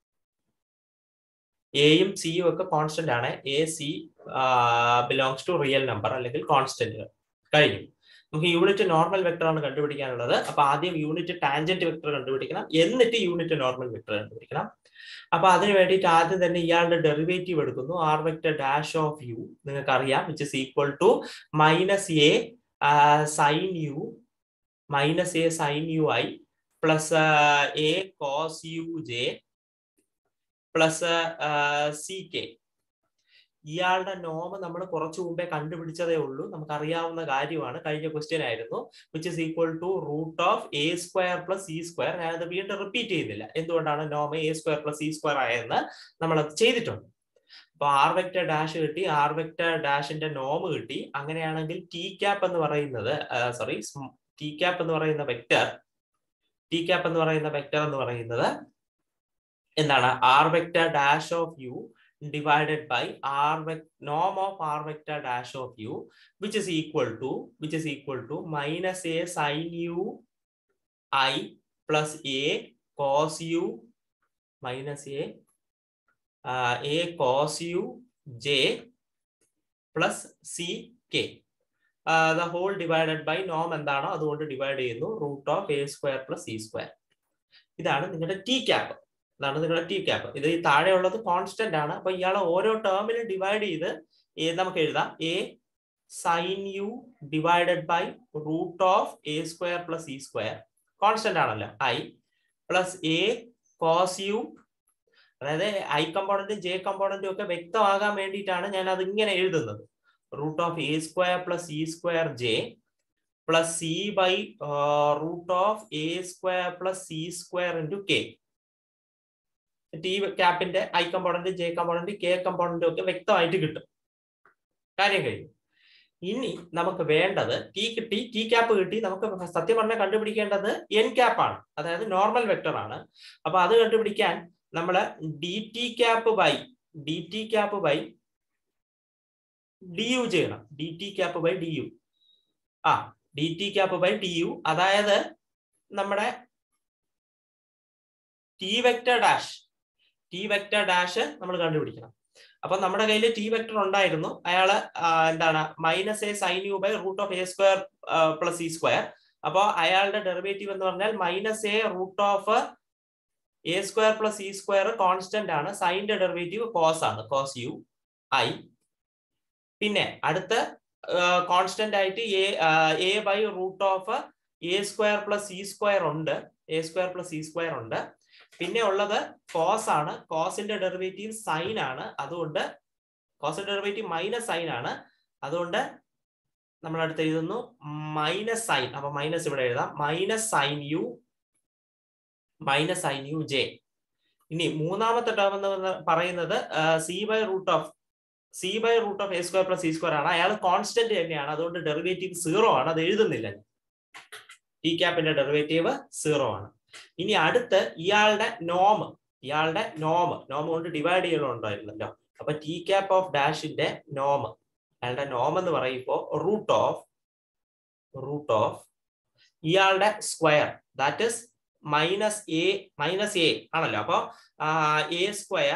എയും സിയും ഒക്കെ constant ആണ് a c belongs to real number അല്ലെങ്കിൽ കോൺസ്റ്റന്റുകൾ കഴിഞ്ഞു നമുക്ക് unit normal vector ആണ് കണ്ടുപിടിക്കാനുള്ളത് അപ്പൊ ആദ്യം യൂണിറ്റ് ടാൻജന്റ് വെക്ടർ കണ്ടുപിടിക്കണം എന്നിട്ട് യൂണിറ്റ് നോർമൽ വെക്ടർ കണ്ടുപിടിക്കണം അപ്പൊ അതിന് വേണ്ടിയിട്ട് ആദ്യം തന്നെ ഇയാളുടെ ഡെറിവേറ്റീവ് എടുക്കുന്നു r vector dash of u നിങ്ങൾക്ക് അറിയാം which is equal to minus a sine u minus a sine u i plus a cos u j plus c k ഇയാളുടെ നോമ് നമ്മൾ കുറച്ചു മുമ്പേ കണ്ടുപിടിച്ചതേ ഉള്ളൂ നമുക്ക് അറിയാവുന്ന കാര്യമാണ് കഴിഞ്ഞ ക്വസ്റ്റ്യൻ ആയിരുന്നു which is equal to root of a square plus c square ഞാനത് വീണ്ടും റിപ്പീറ്റ് ചെയ്യുന്നില്ല എന്തുകൊണ്ടാണ് നോമ a square plus c square ആയെന്ന് നമ്മൾ അത് ചെയ്തിട്ടുണ്ട് അപ്പൊ ആർ വെക്ടർ ഡാഷ് കിട്ടി ആർ വെക്ടർ ഡാഷിന്റെ നോമ് കിട്ടി അങ്ങനെയാണെങ്കിൽ ടി ക്യാപ്പ് എന്ന് പറയുന്നത് സോറി ടി ക്യാപ്പ് എന്ന് പറയുന്ന വെക്ടർ ടി ക്യാപ്പ് എന്ന് പറയുന്ന വെക്ടർ എന്ന് പറയുന്നത് എന്താണ് r vector dash of u divided by r norm of r vector dash of u which is equal to which is equal to minus a sin u i plus a cos u minus a uh, a cos u j plus c k uh, the whole divided by norm എന്താണോ അതുകൊണ്ട് divide ചെയ്യുന്നു root of a square plus c square ഇതാണ് നിങ്ങളുടെ T cap ഇതാണ് നിങ്ങളുടെ T cap ഇത് ഈ താഴെയുള്ളത് constant ആണ് അപ്പൊ ഇയാളെ ഓരോ ടേമിലും ഡിവൈഡ് ചെയ്ത് നമുക്ക് എഴുതാം a sine u divided by root of a square plus e square constant ആണല്ലോ i plus a cos u അതായത് ഐ കമ്പോണന്റും ജെ കമ്പോണന്റും ഒക്കെ വ്യക്തമാകാൻ വേണ്ടിയിട്ടാണ് ഞാൻ അത് ഇങ്ങനെ എഴുതുന്നത് root of a square plus e square j plus c by root of a square plus c square into k t ക്യാപ്പിന്റെ i component j component k component ഒക്കെ വ്യക്തമായിട്ട് കിട്ടും കാര്യം കഴിഞ്ഞു ഇനി നമുക്ക് വേണ്ടത് ടി കിട്ടി ടി ക്യാപ്പ് കിട്ടി നമുക്ക് സത്യം പറഞ്ഞാൽ കണ്ടുപിടിക്കേണ്ടത് എൻ ക്യാപ്പ് ആണ് അതായത് നോർമൽ വെക്ടർ ആണ് അപ്പൊ അത് കണ്ടുപിടിക്കാൻ നമ്മൾ d t cap by D t cap by d u ചെയ്യണം d t cap by d u ആ d t cap by t u അതായത് നമ്മുടെ t vector dash t vector dash നമ്മൾ കണ്ടുപിടിക്കണം അപ്പൊ നമ്മുടെ കയ്യിൽ ടി വെക്ടർ ഉണ്ടായിരുന്നു അയാള് എന്താണ് minus a sine u by root of a square plus c square അപ്പോൾ അയാളുടെ ഡെറിവേറ്റീവ് എന്ന് പറഞ്ഞാൽ minus a root of a square plus c square constant ആണ് സൈൻ്റെ ഡെറിവേറ്റീവ് കോസ് ആണ് കോസ് യു ഐ പിന്നെ അടുത്ത കോൺസ്റ്റന്റ് ആയിട്ട് a a by root of a square plus c square ഉണ്ട് a square plus c square ഉണ്ട് പിന്നെ ഉള്ളത് കോസ് ആണ് കോസിന്റെ ഡെറിവേറ്റീവ് സൈൻ ആണ് അതുകൊണ്ട് കോസിന്റെ ഡെറിവേറ്റീവ് മൈനസ് സൈൻ ആണ് അതുകൊണ്ട് നമ്മൾ അടുത്ത് എഴുതുന്നു മൈനസ് സൈൻ അപ്പൊ മൈനസ് ഇവിടെ എഴുതാം minus sine u minus sine u j ഇനി മൂന്നാമത്തെ ടേം എന്ന് പറയുന്നത് c by root of c by root of a square plus c square ആണ് അയാൾ കോൺസ്റ്റന്റ് തന്നെയാണ് അതുകൊണ്ട് ഡെറിവേറ്റീവ് സീറോ ആണ് അത് എഴുതുന്നില്ല ടി ക്യാപ്പിന്റെ ഡെറിവേറ്റീവ് സീറോ ആണ് ഇനി അടുത്ത് ഇയാളുടെ നോം ഇയാളുടെ നോം നോം കൊണ്ട് ഡിവൈഡ് ചെയ്യണമുണ്ടായിരുന്നല്ലോ അപ്പൊ ടി ക്യാപ്പ് ഓഫ് ഡാഷിന്റെ നോം അയാളുടെ നോം എന്ന് പറയുമ്പോൾ റൂട്ട് ഓഫ് റൂട്ട് ഓഫ് ഇയാളുടെ square that is minus a minus a ആണല്ലോ അപ്പൊ a square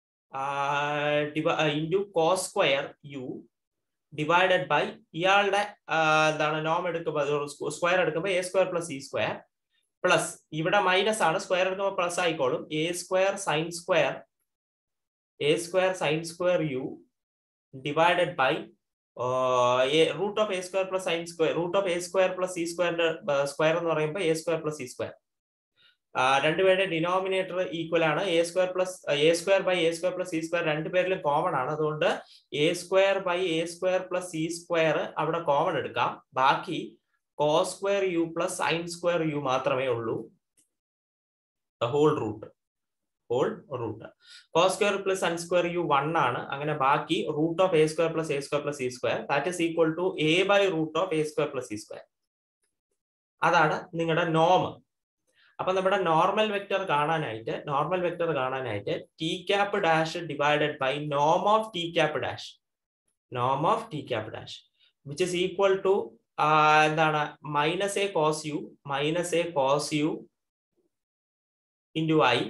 into cos square u divided by ഇയാളുടെ എന്താണ് നോം എടുക്കുമ്പോൾ സ്ക്വയർ എടുക്കുമ്പോൾ a square plus e square plus ഇവിടെ മൈനസ് ആണ് സ്ക്വയർ എടുക്കുമ്പോൾ പ്ലസ് ആയിക്കോളും a square sine square a square sine square u divided by root of a square plus sine square root of a square plus c സ്ക്വയറിന്റെ square എന്ന് പറയുമ്പോൾ a square plus c square രണ്ടുപേരുടെ denominator equal ആണ് a square plus a square by a square plus c square രണ്ടുപേരിലും common ആണ് അതുകൊണ്ട് a square by a square plus c square അവിടെ common എടുക്കാം ബാക്കി cos square u plus sine square u മാത്രമേ ഉള്ളൂ whole root whole root cos square plus sine square u one ആണ് അങ്ങനെ ബാക്കി root of a square plus a square plus c square that is equal to A by root of a square plus c square അതാണ് നിങ്ങളുടെ നോം അപ്പൊ നമ്മുടെ normal vector കാണാനായിട്ട് normal vector കാണാനായിട്ട് T cap dash divided by നോം of t cap dash Noam of t cap dash which is equal to എന്താണ് minus a cos U minus a cos U into I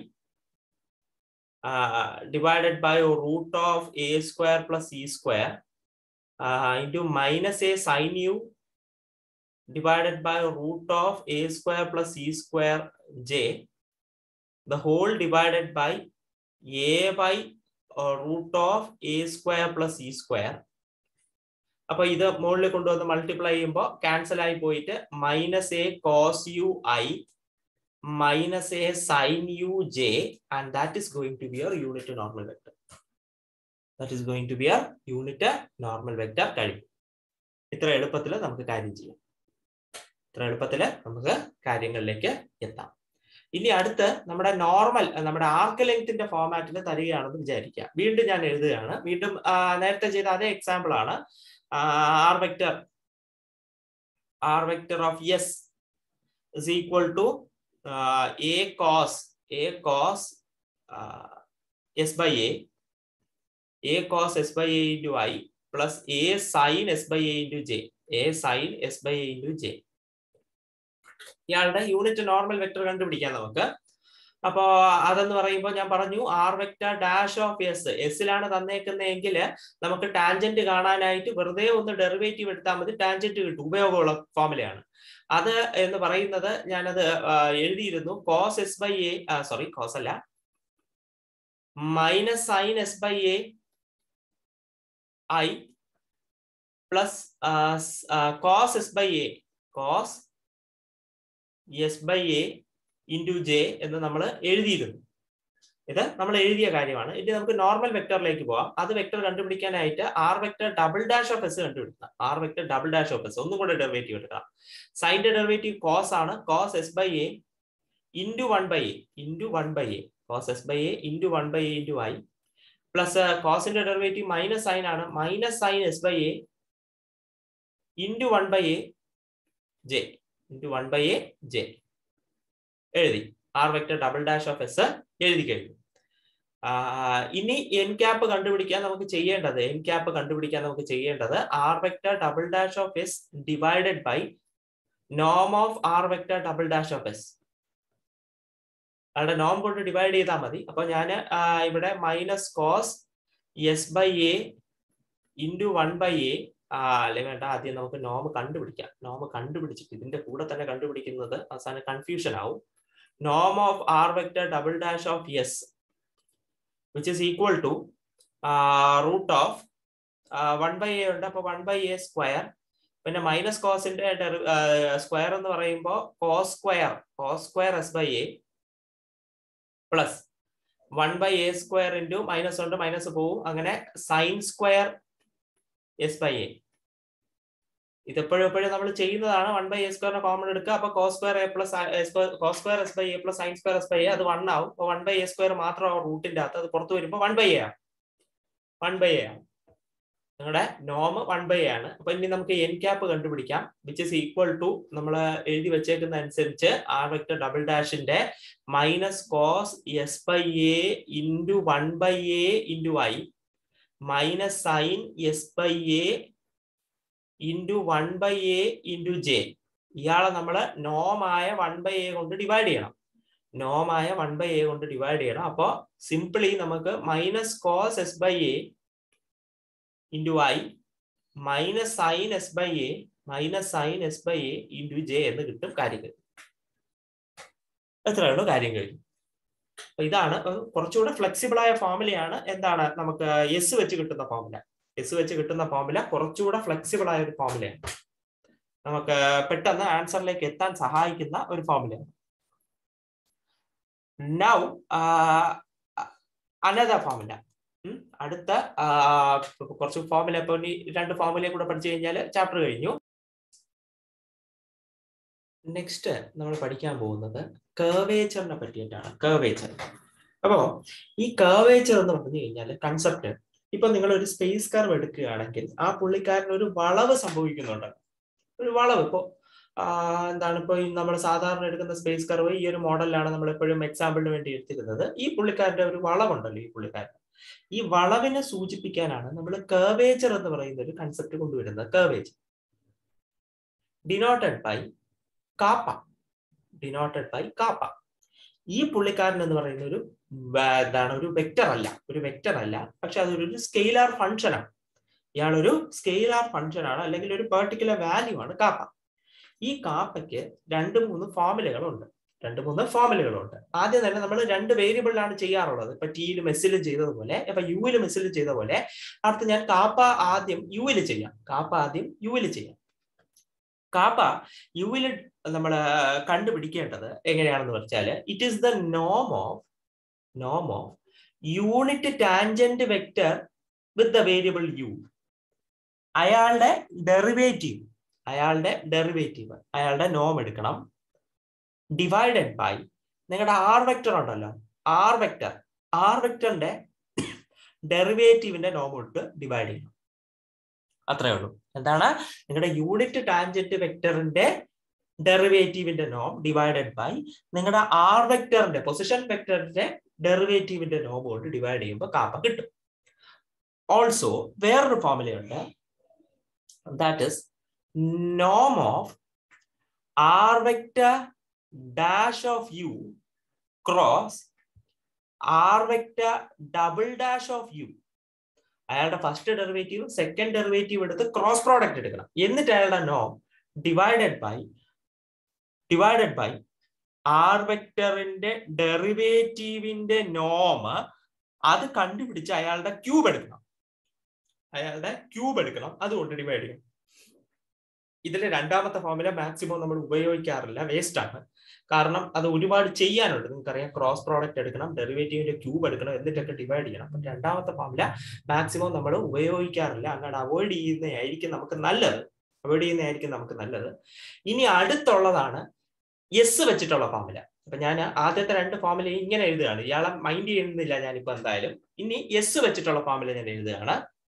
divided by root of a square plus c square into minus a sine u divided by root of a square plus c square j the whole divided by a by uh, root of a square plus c square അപ്പൊ ഇത് മുകളിൽ കൊണ്ടുവന്ന് multiply ചെയ്യുമ്പോൾ cancel ആയി പോയിട്ട് minus a cos u i minus a sine u j and that is going to be your unit normal vector that is going to be your unit normal vector കഴിയും ഇത്ര എളുപ്പത്തിൽ നമുക്ക് കാര്യം ചെയ്യാം ഇത്ര എളുപ്പത്തിൽ നമുക്ക് കാര്യങ്ങളിലേക്ക് എത്താം ഇനി അടുത്ത് നമ്മുടെ നോർമൽ നമ്മുടെ ആർക്ക് ലെങ്ത്തിന്റെ ഫോമാറ്റിൽ തരികയാണെന്ന് വിചാരിക്കുക വീണ്ടും ഞാൻ എഴുതുകയാണ് വീണ്ടും നേരത്തെ ചെയ്ത അതേ എക്സാമ്പിൾ ആണ് r vector r vector of s is equal to a cos a cos s by a a cos s by a into i plus a sine s by a into j a sine s by a into j ഇയാളുടെ unit normal vector കണ്ടുപിടിക്കാം നമുക്ക് അപ്പോ അതെന്ന് പറയുമ്പോൾ ഞാൻ പറഞ്ഞു r vector dash of s എസിലാണ് തന്നേക്കുന്നതെങ്കിൽ നമുക്ക് ടാൻജന്റ് കാണാനായിട്ട് വെറുതെ ഒന്ന് ഡെറിവേറ്റീവ് എടുത്താൽ മതി ടാൻജന്റ് കിട്ടും ഉപയോഗമുള്ള ഫോമുലയാണ് അത് എന്ന് പറയുന്നത് ഞാനത് എഴുതിയിരുന്നു cos s by a sorry cos അല്ല minus sine s by a i plus cos s by a cos s by a into j എന്ന് നമ്മൾ എഴുതിയിരുന്നു ഇത് നമ്മൾ എഴുതിയ കാര്യമാണ് ഇനി നമുക്ക് നോർമൽ വെക്ടറിലേക്ക് പോവാം അത് വെക്ടർ കണ്ടുപിടിക്കാനായിട്ട് r vector double dash of s കണ്ടുപിടിക്കാം r vector double dash of s ഒന്നും കൂടെ ഡെറിവേറ്റീവ് എടുക്കാം സൈൻ്റെ ഡെറിവേറ്റീവ് കോസ് ആണ് cos s by a into one by a into one by a cos s by a into one by a into i plus കോസിന്റെ derivative minus sine ആണ് minus sine s by a into one by a j into one by a j എഴുതി R vector double dash of s എഴുതി കഴിഞ്ഞു ഇനി N cap കണ്ടുപിടിക്കാൻ നമുക്ക് ചെയ്യേണ്ടത് N cap കണ്ടുപിടിക്കാൻ നമുക്ക് ചെയ്യേണ്ടത് r vector double dash of s divided by നോം of r vector double dash of s അവിടെ നോം കൊണ്ട് ഡിവൈഡ് ചെയ്താൽ മതി അപ്പൊ ഞാൻ ഇവിടെ minus cos s by a into one by a അല്ലെ വേണ്ട ആദ്യം നമുക്ക് നോം കണ്ടുപിടിക്കാം നോം കണ്ടുപിടിച്ചിട്ട് ഇതിന്റെ കൂടെ തന്നെ കണ്ടുപിടിക്കുന്നത് അവസാനം കൺഫ്യൂഷൻ ആവും norm of r vector double dash of s which is equal to uh, root of uh, 1 by a ഉണ്ട് അപ്പൊ 1 by a സ്ക്വയർ പിന്നെ മൈനസ് കോസിന്റെ സ്ക്വയർ എന്ന് പറയുമ്പോൾ cos square cos square s by a plus one by a square into minus ഉണ്ട് minus പോവും അങ്ങനെ sine square s by a ഇതെപ്പോഴും എപ്പോഴും നമ്മൾ ചെയ്യുന്നതാണ് വൺ ബൈ എ സ്ക്വയറിനെ കോമൺ എടുക്കുക അപ്പൊ cos square a plus cos square s by a plus sine square s by a അത് വൺ ആവും അപ്പൊ വൺ ബൈ എ സ്ക്വയർ മാത്രമാവും റൂട്ടിന്റെ അകത്ത് അത് പുറത്ത് വരുമ്പോൾ വൺ ബൈ എ ആണ് വൺ ബൈ എ ആണ് നിങ്ങളുടെ നോം വൺ ബൈ എ ആണ് അപ്പൊ ഇനി നമുക്ക് എൻ ക്യാപ്പ് കണ്ടുപിടിക്കാം വിച്ച് ഇസ് ഈക്വൽ ടു നമ്മൾ എഴുതി വെച്ചേക്കുന്ന അനുസരിച്ച് ആർ വെക്ടർ ഡബിൾ ഡാഷിന്റെ minus cos s by a into one by a into i minus sine s by a into one by a into j ഇയാളെ നമ്മൾ നോമായ one by a കൊണ്ട് divide ചെയ്യണം നോമായ വൺ ബൈ എ കൊണ്ട് divide ചെയ്യണം അപ്പോൾ സിംപിളി നമുക്ക് minus cos s by a into i minus sine s by a minus sine s by a into j എന്ന് കിട്ടും കാര്യം കഴിഞ്ഞു എത്രയുള്ളൂ കാര്യം കഴിഞ്ഞു അപ്പൊ ഇതാണ് കുറച്ചുകൂടെ ഫ്ലെക്സിബിൾ ആയ ഫോമുലയാണ് എന്താണ് നമുക്ക് എസ് വെച്ച് കിട്ടുന്ന ഫോമുല എസ് വെച്ച് കിട്ടുന്ന ഫോമുല കുറച്ചുകൂടെ ഫ്ലെക്സിബിൾ ആയ ഒരു ഫോമുലയാണ് നമുക്ക് പെട്ടെന്ന് ആൻസറിലേക്ക് എത്താൻ സഹായിക്കുന്ന ഒരു ഫോമുലയാണ് നൗ അനദ ഫോമുല അടുത്ത കുറച്ച് ഫോമുല ഇപ്പൊ ഇനി രണ്ട് ഫോമുലയെ കൂടെ പഠിച്ചു കഴിഞ്ഞാൽ ചാപ്റ്റർ കഴിഞ്ഞു നെക്സ്റ്റ് നമ്മൾ പഠിക്കാൻ പോകുന്നത് കേവേച്ചറിനെ പറ്റിയിട്ടാണ് കേവേച്ചർ അപ്പോ ഈ കേവേച്ചർ എന്ന് പറഞ്ഞു കഴിഞ്ഞാൽ കൺസെപ്റ്റ് ഇപ്പൊ നിങ്ങൾ ഒരു സ്പേസ് കർവ് എടുക്കുകയാണെങ്കിൽ ആ പുള്ളിക്കാരൻ ഒരു വളവ് സംഭവിക്കുന്നുണ്ട് ഒരു വളവ് ഇപ്പോ എന്താണ് ഇപ്പൊ നമ്മൾ സാധാരണ എടുക്കുന്ന സ്പേസ് കർവ് ഈ ഒരു മോഡലിലാണ് നമ്മൾ എപ്പോഴും എക്സാമ്പിളിന് വേണ്ടി എടുത്തിരുന്നത് ഈ പുള്ളിക്കാരന്റെ ഒരു വളവുണ്ടല്ലോ ഈ പുള്ളിക്കാരൻ ഈ വളവിനെ സൂചിപ്പിക്കാനാണ് നമ്മൾ കേവേച്ചർ എന്ന് പറയുന്ന ഒരു കൺസെപ്റ്റ് കൊണ്ടുവരുന്നത് curvature denoted by kappa denoted by kappa ഈ പുള്ളിക്കാരൻ എന്ന് പറയുന്ന ഒരു എന്താണ് ഒരു വെക്റ്റർ അല്ല ഒരു വെക്റ്റർ അല്ല പക്ഷെ അതൊരു സ്കെയിലാർ ഫംഗ്ഷൻ ആണ് ഇയാൾ ഒരു സ്കെയിലാർ ഫംഗ്ഷൻ ആണ് അല്ലെങ്കിൽ ഒരു പെർട്ടിക്കുലർ വാല്യൂ ആണ് കാപ്പ ഈ കാപ്പയ്ക്ക് രണ്ട് മൂന്ന് ഫോമുലകളുണ്ട് രണ്ട് മൂന്ന് ഫോമുലകളുണ്ട് ആദ്യം തന്നെ നമ്മൾ രണ്ട് വേരിയബിളിലാണ് ചെയ്യാറുള്ളത് ഇപ്പൊ ടിയിലും എസ്സിലും ചെയ്തതുപോലെ ഇപ്പൊ യുവിലും എസ്സിലും ചെയ്ത പോലെ അടുത്ത് ഞാൻ കാപ്പ ആദ്യം യുവിൽ ചെയ്യാം കാപ്പ ആദ്യം യുവിൽ ചെയ്യാം കാപ്പ യുവിൽ നമ്മൾ കണ്ടുപിടിക്കേണ്ടത് എങ്ങനെയാണെന്ന് വെച്ചാൽ it is the Noam of Noam of unit tangent vector with the variable U അയാളുടെ ഡെറിവേറ്റീവ് അയാളുടെ ഡെറിവേറ്റീവ് അയാളുടെ നോം എടുക്കണം ഡിവൈഡഡ് ബൈ നിങ്ങളുടെ ആർ വെക്റ്റർ ഉണ്ടല്ലോ ആർ വെക്റ്റർ ആർ വെക്റ്ററിന്റെ ഡെറിവേറ്റീവിന്റെ നോം ഇട്ട് ഡിവൈഡ് ചെയ്യണം അത്രേ ഉള്ളൂ എന്താണ് നിങ്ങളുടെ യൂണിറ്റ് ടാൻജന്റ് വെക്ടറിന്റെ ഡെറിവേറ്റീവിന്റെ നോം ഡിവൈഡഡ് ബൈ നിങ്ങളുടെ ആർ വെക്ടറിന്റെ പൊസിഷൻ വെക്ടറിന്റെ ഡെറിവേറ്റീവിന്റെ നോം കൊണ്ട് ഡിവൈഡ് ചെയ്യുമ്പോൾ കാപ്പ കിട്ടും ഓൾസോ വേറൊരു ഫോമുലയുണ്ട് ദാറ്റ് ഇസ് നോം of r vector dash of u cross r vector double dash of u അയാളുടെ ഫസ്റ്റ് ഡെറിവേറ്റീവ് സെക്കൻഡ് ഡെറിവേറ്റീവ് എടുത്ത് ക്രോസ് പ്രോഡക്റ്റ് എടുക്കണം എന്നിട്ട് അയാളുടെ നോം divided by divided by r വെക്ടറിന്റെ ഡെറിവേറ്റീവിന്റെ നോം അത് കണ്ടുപിടിച്ച് അയാളുടെ ക്യൂബ് എടുക്കണം അയാളുടെ ക്യൂബ് എടുക്കണം അതുകൊണ്ട് ഡിവൈഡ് ചെയ്യണം ഇതിലെ രണ്ടാമത്തെ ഫോമുല മാക്സിമം നമ്മൾ ഉപയോഗിക്കാറില്ല വേസ്റ്റ് ആണ് കാരണം അത് ഒരുപാട് ചെയ്യാനുണ്ട് നിങ്ങൾക്കറിയാം ക്രോസ് പ്രോഡക്റ്റ് എടുക്കണം ഡെറിവേറ്റീവിന്റെ ക്യൂബ് എടുക്കണം എന്നിട്ടൊക്കെ ഡിവൈഡ് ചെയ്യണം അപ്പം രണ്ടാമത്തെ ഫോമുല മാക്സിമം നമ്മൾ ഉപയോഗിക്കാറില്ല അങ്ങനെ അവോയ്ഡ് ചെയ്യുന്നതായിരിക്കും നമുക്ക് നല്ലത് അവോയ്ഡ് ചെയ്യുന്നതായിരിക്കും നമുക്ക് നല്ലത് ഇനി അടുത്തുള്ളതാണ് എസ് വെച്ചിട്ടുള്ള ഫോമുല അപ്പൊ ഞാൻ ആദ്യത്തെ രണ്ട് ഫോമുല ഇങ്ങനെ എഴുതുകയാണ് ഇയാളെ മൈൻഡ് ചെയ്യുന്നില്ല ഞാനിപ്പോ എന്തായാലും ഇനി എസ് വെച്ചിട്ടുള്ള ഫോമുല ഞാൻ എഴുതുകയാണ്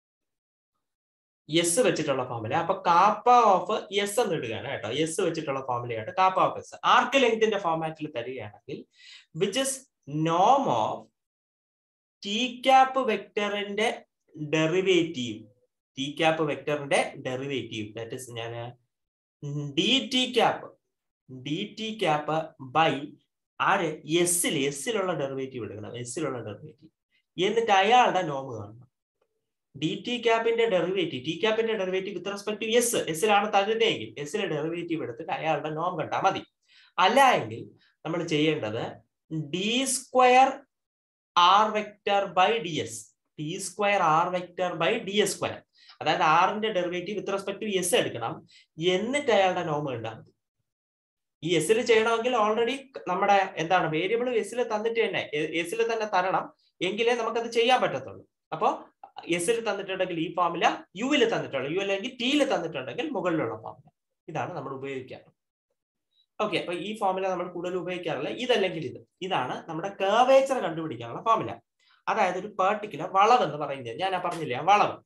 എസ് വെച്ചിട്ടുള്ള ഫോമുല അപ്പൊ കാപ്പ ഓഫ് എസ് എന്ന് ഇടുകയാണ് കേട്ടോ എസ് വെച്ചിട്ടുള്ള ഫോമുലയായിട്ട് കാപ്പ ഓഫ് എസ് ആർക്ക് ലെങ്തിന്റെ ഫോമാറ്റിൽ തരികയാണെങ്കിൽ വിച്ച് ഇസ് നോം ഓഫ് ടി ക്യാപ്പ് വെക്ടറിന്റെ ഡെറിവേറ്റീവ് ടി ക്യാപ്പ് വെക്ടറിന്റെ ഡെറിവേറ്റീവ് ദാറ്റ് ഇസ് ഞാൻ d t cap d t cap by ആര് എസ്സിൽ എസ്സിലുള്ള ഡെറിവേറ്റീവ് എടുക്കണം എസ്സിലുള്ള ഡെറിവേറ്റീവ് എന്നിട്ട് അയാളുടെ നോം കാണണം ഡി ടി ക്യാപ്പിന്റെ ഡെറിവേറ്റീവ് ടി ക്യാപ്പിന്റെ derivative with respect to s എസ്സിലാണ് തരുന്നതെങ്കിൽ എസ്സിലെ ഡെറിവേറ്റീവ് എടുത്തിട്ട് അയാളുടെ നോം കണ്ടാൽ മതി അല്ല എങ്കിൽ നമ്മൾ ചെയ്യേണ്ടത് d square R vector by d s t square R vector by d s square അതായത് ആറിന്റെ derivative with respect to s എടുക്കണം എന്നിട്ട് അയാളുടെ നോം കണ്ടാൽ മതി ഈ എസിൽ ചെയ്യണമെങ്കിൽ ഓൾറെഡി നമ്മുടെ എന്താണ് വേരിയബിൾ എസിൽ തന്നിട്ട് തന്നെ എസിൽ തന്നെ തരണം എങ്കിലേ നമുക്കത് ചെയ്യാൻ പറ്റത്തുള്ളൂ അപ്പോൾ എസിൽ തന്നിട്ടുണ്ടെങ്കിൽ ഈ ഫോമില യുവിൽ തന്നിട്ടുള്ള യു അല്ലെങ്കിൽ ടിയിൽ തന്നിട്ടുണ്ടെങ്കിൽ മുകളിലുള്ള ഫോമില ഇതാണ് നമ്മൾ ഉപയോഗിക്കാറ് ഓക്കെ അപ്പൊ ഈ ഫോമില നമ്മൾ കൂടുതൽ ഉപയോഗിക്കാറില്ല ഇതല്ലെങ്കിൽ ഇത് ഇതാണ് നമ്മുടെ കേവേച്ചർ കണ്ടുപിടിക്കാനുള്ള ഫോമില അതായത് ഒരു പെർട്ടിക്കുലർ വളവ് എന്ന് പറയുന്നത് ഞാൻ പറഞ്ഞില്ലേ വളവ്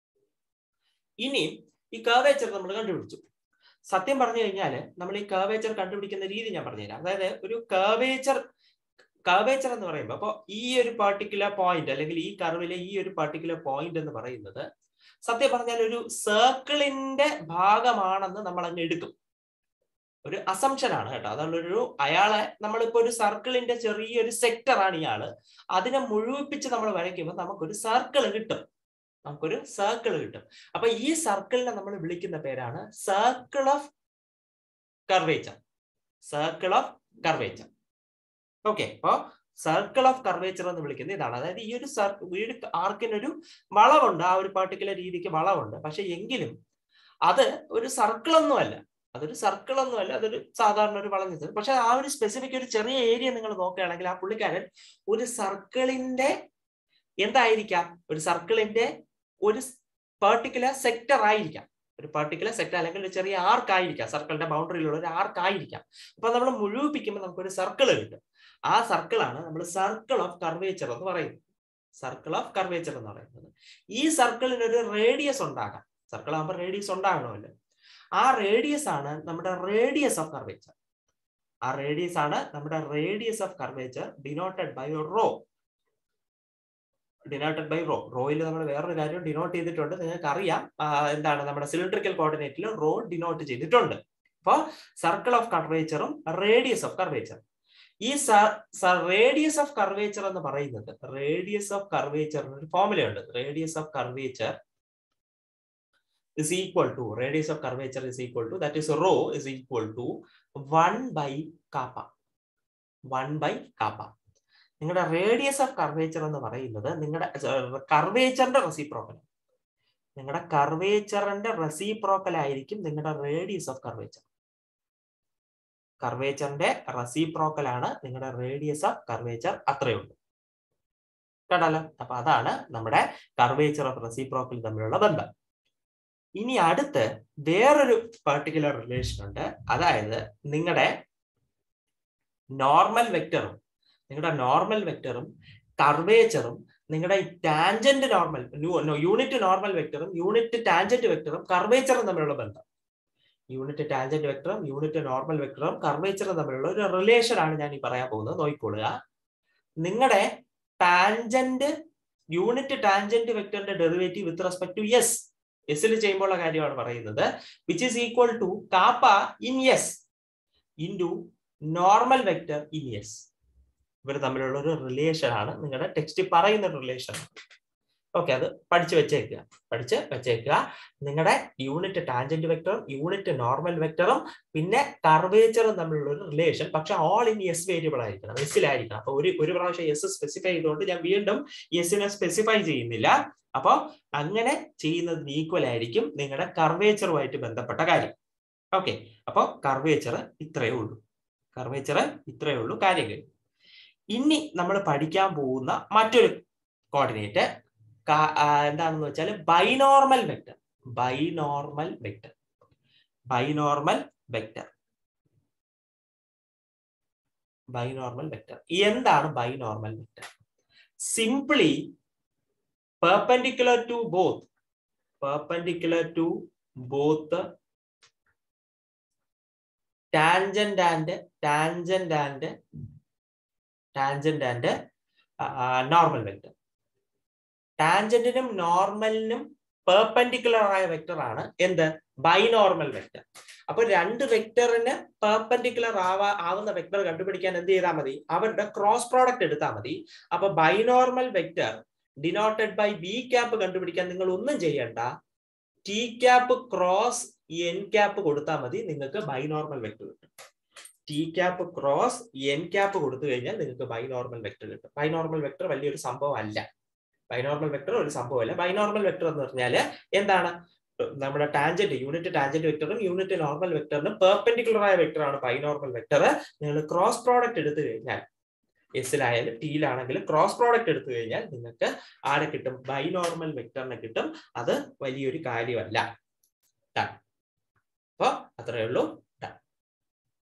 ഇനി ഈ കേവേച്ചർ നമ്മൾ കണ്ടുപിടിച്ചു സത്യം പറഞ്ഞു കഴിഞ്ഞാൽ നമ്മൾ ഈ കർവേച്ചർ കണ്ടുപിടിക്കുന്ന രീതി ഞാൻ പറഞ്ഞുതരാം അതായത് ഒരു കർവേച്ചർ കർവേച്ചർ എന്ന് പറയുമ്പോൾ അപ്പോൾ ഈ ഒരു പർട്ടിക്കുലർ പോയിന്റ് അല്ലെങ്കിൽ ഈ കർവിലെ ഈ ഒരു പർട്ടിക്കുലർ പോയിന്റ് എന്ന് പറയുന്നത് സത്യം പറഞ്ഞാൽ ഒരു സർക്കിളിന്റെ ഭാഗമാണെന്ന് നമ്മൾ അങ്ങ് എടുക്കും ഒരു അസംഷൻ ആണ് കേട്ടോ അതുള്ളൊരു അയാളെ നമ്മളിപ്പോ ഒരു സർക്കിളിന്റെ ചെറിയൊരു സെക്ടർ ആണ് ഇയാള് അതിനെ മുഴുവിപ്പിച്ച് നമ്മൾ വരയ്ക്കുമ്പോൾ നമുക്കൊരു സർക്കിൾ കിട്ടും നമുക്കൊരു സർക്കിൾ കിട്ടും അപ്പൊ ഈ സർക്കിളിനെ നമ്മൾ വിളിക്കുന്ന പേരാണ് circle of curvature circle of curvature okay അപ്പോ സർക്കിൾ ഓഫ് കർവേച്ചർ എന്ന് വിളിക്കുന്നത് ഇതാണ് അതായത് ഈ ഒരു സർക്കിൾ ഈ ഒരു ആർക്കിനൊരു വളവുണ്ട് ആ ഒരു പർട്ടിക്കുലർ രീതിക്ക് വളവുണ്ട് പക്ഷെ എങ്കിലും അത് ഒരു സർക്കിൾ ഒന്നുമല്ല അതൊരു സർക്കിൾ ഒന്നുമല്ല അതൊരു സാധാരണ ഒരു വളഞ്ഞത് പക്ഷെ ആ ഒരു സ്പെസിഫിക് ഒരു ചെറിയ ഏരിയ നിങ്ങൾ നോക്കുകയാണെങ്കിൽ ആ പുള്ളിക്കാരൻ ഒരു സർക്കിളിന്റെ എന്തായിരിക്കാം ഒരു സർക്കിളിന്റെ ഒരു പെർട്ടിക്കുലർ സെക്ടർ ആയിരിക്കാം ഒരു പെർട്ടിക്കുലർ സെക്ടർ അല്ലെങ്കിൽ ഒരു ചെറിയ ആർക്ക് ആയിരിക്കാം സർക്കിളിന്റെ ബൗണ്ടറിയിലുള്ള ഒരു ആർക്ക് ആയിരിക്കാം അപ്പൊ നമ്മൾ മുഴുവിപ്പിക്കുമ്പോൾ നമുക്കൊരു സർക്കിൾ കിട്ടും ആ സർക്കിളാണ് നമ്മൾ സർക്കിൾ ഓഫ് കർവേച്ചർ എന്ന് പറയുന്നത് സർക്കിൾ ഓഫ് കർവേച്ചർ എന്ന് പറയുന്നത് ഈ സർക്കിളിന് ഒരു റേഡിയസ് ഉണ്ടാകാം സർക്കിൾ ആകുമ്പോൾ റേഡിയസ് ഉണ്ടാകണമല്ലോ ആ റേഡിയസ് ആണ് നമ്മുടെ റേഡിയസ് ഓഫ് കർവേച്ചർ ആ റേഡിയസ് ആണ് നമ്മുടെ radius of curvature denoted by rho denoted by rho റോയിൽ നമ്മൾ വേറൊരു കാര്യം ഡിനോട്ട് ചെയ്തിട്ടുണ്ട് നിങ്ങൾക്ക് അറിയാം എന്താണ് നമ്മുടെ സിലിണ്ടറിക്കൽ കോർഡിനേറ്റിൽ റോ ഡിനോട്ട് ചെയ്തിട്ടുണ്ട് അപ്പോൾ സർക്കിൾ ഓഫ് കർവേച്ചറും റേഡിയസ് ഓഫ് കർവേച്ചർ ഈ റേഡിയസ് ഓഫ് കർവേച്ചർ എന്ന് പറയുന്നത് റേഡിയസ് ഓഫ് കർവേച്ചറിന് ഒരു ഫോമുല ഉണ്ട് radius of curvature is equal to radius of curvature is equal to that is rho is equal to 1 by kappa 1 by kappa നിങ്ങളുടെ radius of curvature എന്ന് പറയുന്നത് നിങ്ങളുടെ കർവേച്ചറിന്റെ reciprocal നിങ്ങളുടെ കർവേച്ചറിന്റെ റെസിപ്രോക്കൽ ആയിരിക്കും നിങ്ങളുടെ റേഡിയസ് ഓഫ് കർവേച്ചർ കർവേച്ചറിന്റെ reciprocal ആണ് നിങ്ങളുടെ റേഡിയസ് ഓഫ് കർവേച്ചർ അത്രയുണ്ട് കേട്ടല്ലോ അപ്പൊ അതാണ് നമ്മുടെ കർവേച്ചർ ഓഫ് റെസിപ്രോക്കൽ തമ്മിലുള്ള ബന്ധം ഇനി അടുത്ത് വേറൊരു പർട്ടിക്കുലർ റിലേഷൻ ഉണ്ട് അതായത് നിങ്ങളുടെ നോർമൽ വെക്ടറും നിങ്ങളുടെ നോർമൽ വെക്ടറും കർവേച്ചറും നിങ്ങളുടെ ടാൻജന്റ് നോർമൽ യൂണിറ്റ് നോർമൽ വെക്ടറും യൂണിറ്റ് ടാൻജന്റ് വെക്ടറും കർവേച്ചറും തമ്മിലുള്ള ബന്ധം യൂണിറ്റ് ടാൻജന്റ് വെക്ടറും യൂണിറ്റ് നോർമൽ വെക്ടറും കർവേച്ചറും തമ്മിലുള്ള ഒരു റിലേഷൻ ആണ് ഞാൻ ഈ പറയാൻ പോകുന്നത് നോക്കിക്കൊള്ളുക നിങ്ങളുടെ ടാൻജന്റ് യൂണിറ്റ് ടാൻജന്റ് വെക്ടറിന്റെ derivative with respect to S എസിൽ ചെയ്യുമ്പോഴുള്ള കാര്യമാണ് പറയുന്നത് which is equal to kappa in S into normal vector in S ഇവർ തമ്മിലുള്ള ഒരു റിലേഷൻ ആണ് നിങ്ങളുടെ ടെക്സ്റ്റ് പറയുന്ന റിലേഷൻ ഓക്കെ അത് പഠിച്ചു വെച്ചേക്കുക പഠിച്ച് വെച്ചേക്കുക നിങ്ങളുടെ യൂണിറ്റ് ടാൻജന്റ് വെക്ടറും യൂണിറ്റ് നോർമൽ വെക്ടറും പിന്നെ കർവേച്ചറും തമ്മിലുള്ള ഒരു റിലേഷൻ പക്ഷെ ഓൾ ഇൻ എസ് വേരിയബിൾ ആയിരിക്കണം എസിലായിരിക്കണം അപ്പൊ ഒരു ഒരു പ്രാവശ്യം എസ് സ്പെസിഫൈ ചെയ്തുകൊണ്ട് ഞാൻ വീണ്ടും എസിനെ സ്പെസിഫൈ ചെയ്യുന്നില്ല അപ്പോൾ അങ്ങനെ ചെയ്യുന്നതിന് ഈക്വൽ ആയിരിക്കും നിങ്ങളുടെ കർവേച്ചറുമായിട്ട് ബന്ധപ്പെട്ട കാര്യം ഓക്കെ അപ്പോൾ കർവേച്ചർ ഇത്രയേ ഉള്ളൂ കർവേച്ചർ ഇത്രയേ ഉള്ളൂ കാര്യങ്ങൾ ഇനി നമ്മൾ പഠിക്കാൻ പോകുന്ന മറ്റൊരു കോർഡിനേറ്റ് എന്താണെന്ന് വെച്ചാൽ binormal vector binormal vector binormal vector binormal vector എന്താണ് binormal vector simply perpendicular to both perpendicular to both tangent and tangent and tangent and normal vector ടാൻജന്റിനും നോർമലിനും പെർപെൻഡിക്കുലർ ആയ വെക്ടർ ആണ് എന്ത് ബൈനോർമൽ വെക്ടർ അപ്പൊ രണ്ട് വെക്ടറിന് പെർപെൻഡിക്കുലർ ആവാ ആവുന്ന വെക്ടർ കണ്ടുപിടിക്കാൻ എന്ത് ചെയ്താൽ മതി അവരുടെ ക്രോസ് പ്രോഡക്റ്റ് എടുത്താൽ മതി അപ്പൊ binormal vector denoted by B cap കണ്ടുപിടിക്കാൻ നിങ്ങൾ ഒന്നും ചെയ്യണ്ട T cap cross N cap കൊടുത്താൽ മതി നിങ്ങൾക്ക് ബൈനോർമൽ വെക്ടർ കിട്ടും T cap cross N cap കൊടുത്തു കഴിഞ്ഞാൽ നിങ്ങൾക്ക് ബൈനോർമൽ വെക്ടർ കിട്ടും ബൈനോർമൽ വെക്ടർ വലിയൊരു സംഭവം അല്ല ബൈനോർമൽ വെക്ടർ ഒരു സംഭവമല്ല ബൈനോർമൽ വെക്ടർ എന്ന് പറഞ്ഞാൽ എന്താണ് നമ്മുടെ ടാൻജന്റ് യൂണിറ്റ് ടാൻജന്റ് വെക്ടറും യൂണിറ്റ് നോർമൽ വെക്ടറിനും പെർപെൻഡിക്കുലർ ആയ വെക്ടറാണ് ബൈനോർമൽ വെക്ടർ നിങ്ങൾ ക്രോസ് പ്രോഡക്റ്റ് എടുത്തു കഴിഞ്ഞാൽ എസിലായാലും ടിയിലാണെങ്കിലും ക്രോസ് പ്രോഡക്റ്റ് എടുത്തു കഴിഞ്ഞാൽ നിങ്ങൾക്ക് ആരെ കിട്ടും ബൈനോർമൽ വെക്ടറിനെ കിട്ടും അത് വലിയൊരു കാര്യമല്ല അപ്പൊ അത്രയേ ഉള്ളൂ